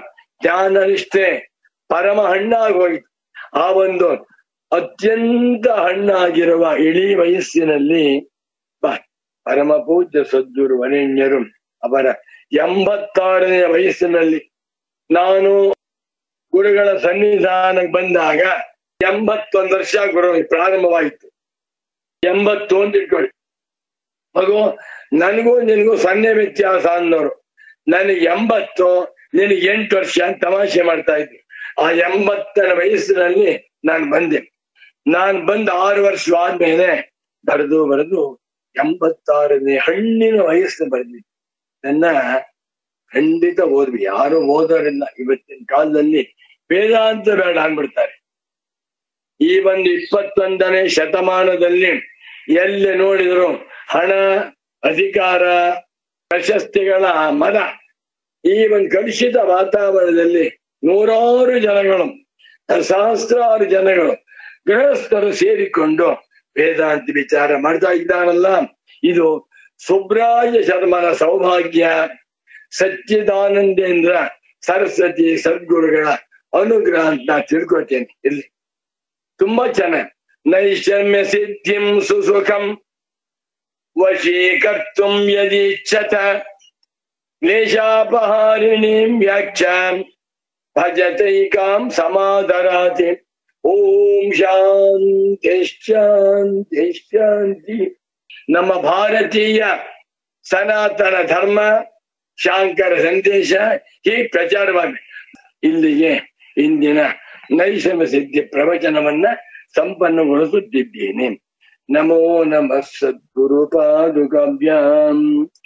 ಧ್ಯಾನ ನಿಷ್ಠೆ ಪರಮ ಹಣ್ಣಾಗಿ ಹೋಯ್ತು ಆ ಒಂದು ಅತ್ಯಂತ ಹಣ್ಣಾಗಿರುವ ಇಳಿ ವಯಸ್ಸಿನಲ್ಲಿ ಬ- ಪರಮ ಪೂಜ್ಯ ಸದ್ಗುರು ವರೇಣ್ಯರು ಅವರ ಎಂಬತ್ತಾರನೇ ವಯಸ್ಸಿನಲ್ಲಿ ನಾನು ಗುರುಗಳ ಸನ್ನಿಧಾನಕ್ಕೆ ಬಂದಾಗ ಎಂಬತ್ತೊಂದು ವರ್ಷ ಗುರು ಪ್ರಾರಂಭವಾಯಿತು ಎಂಬತ್ತು ಅಂತ ಇಟ್ಕೊಳ್ಳಿ ಮಗು ನನಗೂ ನಿನಗೂ ಸೊನ್ನೆ ವ್ಯತ್ಯಾಸ ಅನ್ನೋರು ನನಗೆ ಎಂಬತ್ತು ನಿನಗೆ ಎಂಟು ವರ್ಷ ಅಂತ ತಮಾಷೆ ಮಾಡ್ತಾ ಇದ್ರು ಆ ಎಂಬತ್ತರ ವಯಸ್ಸಿನಲ್ಲಿ ನಾನು ಬಂದೆ ನಾನು ಬಂದ ಆರು ವರ್ಷ ಆದ್ಮೇಲೆ ಬರೆದು ಬರೆದು ಎಂಬತ್ತಾರನೇ ಹಣ್ಣಿನ ವಯಸ್ಸು ಬರೆದಿದ್ದೆ ನನ್ನ ಖಂಡಿತ ಓದ್ವಿ ಯಾರು ಓದೋರಿಲ್ಲ ಇವತ್ತಿನ ಕಾಲದಲ್ಲಿ ವೇದಾಂತ ಬೇಡ ಅನ್ಬಿಡ್ತಾರೆ ಈ ಒಂದು ಇಪ್ಪತ್ತೊಂದನೇ ಶತಮಾನದಲ್ಲಿ ಎಲ್ಲಿ ನೋಡಿದ್ರು ಹಣ ಅಧಿಕಾರ ಪ್ರಶಸ್ತಿಗಳ ಮದ ಈ ಒಂದು ಕಲುಷಿತ ವಾತಾವರಣದಲ್ಲಿ ನೂರಾರು ಜನಗಳು ಸಹಸ್ರಾರು ಜನಗಳು ಗೃಹಸ್ಥರು ಸೇರಿಕೊಂಡು ವೇದಾಂತ ವಿಚಾರ ಮಾಡ್ತಾ ಇದ್ದಾರಲ್ಲ ಇದು ಸುಬ್ರಾಯ ಶರ್ಮನ ಸೌಭಾಗ್ಯ ಸಚ್ಚಿದಾನಂದೇಂದ್ರ ಸರಸ್ವತಿ ಸದ್ಗುರುಗಳ ಅನುಗ್ರಹ ಅಂತ ನಾ ತಿಳ್ಕೊತೇನೆ ಇಲ್ಲಿ ತುಂಬಾ ಚೆನ್ನಾಗಿ ನೈಷಮ್ಯ ಸಿದ್ಧಿಂ ಸುಸುಖಂ ವಶೀಕರ್ತುಂ ಯದೀಚ್ಛತ ಕ್ಲೇಶಾಪಹಾರಿಣೀಂ ವ್ಯಾಖ್ಯಾಂ ಭಜತೈಕಾಂ ಸಮಾದರಾತಿ ಓಂ ಶಾಂತಿ ಶಾಂತಿ ಶಾಂತಿ ನಮ್ಮ ಭಾರತೀಯ ಸನಾತನ ಧರ್ಮ ಶಾಂಕರ ಸಂದೇಶ ಹೀಗೆ ಪ್ರಚಾರವಾಗಿ ಇಲ್ಲಿಗೆ ಇಂದಿನ ನೈಷಮ ಸಿದ್ಧಿ ಪ್ರವಚನವನ್ನ ಸಂಪನ್ನಗೊಳಿಸುತ್ತಿದ್ದೇನೆ ನಮೋ ನಮಃ ಸದ್ಗುರು ಪಾದುಕಾಭ್ಯಾಂ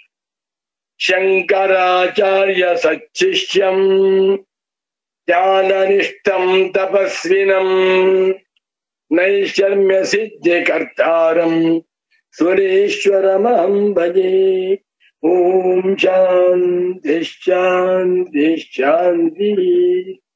ಶಂಕರಾಚಾರ್ಯ ಸಚ್ಚಿಷ್ಯಂ ಧ್ಯಾನನಿಷ್ಠಂ ತಪಸ್ವಿನಂ ನೈಷಮ್ಯ ಸಿದ್ಧಿ ಕರ್ತಾರಂ ಸುರೇಶ್ವರಮಹಂ ಭಜೆ ಓಂ ಶಾಂತಿ ಶಾಂತಿ ಶಾಂತಿ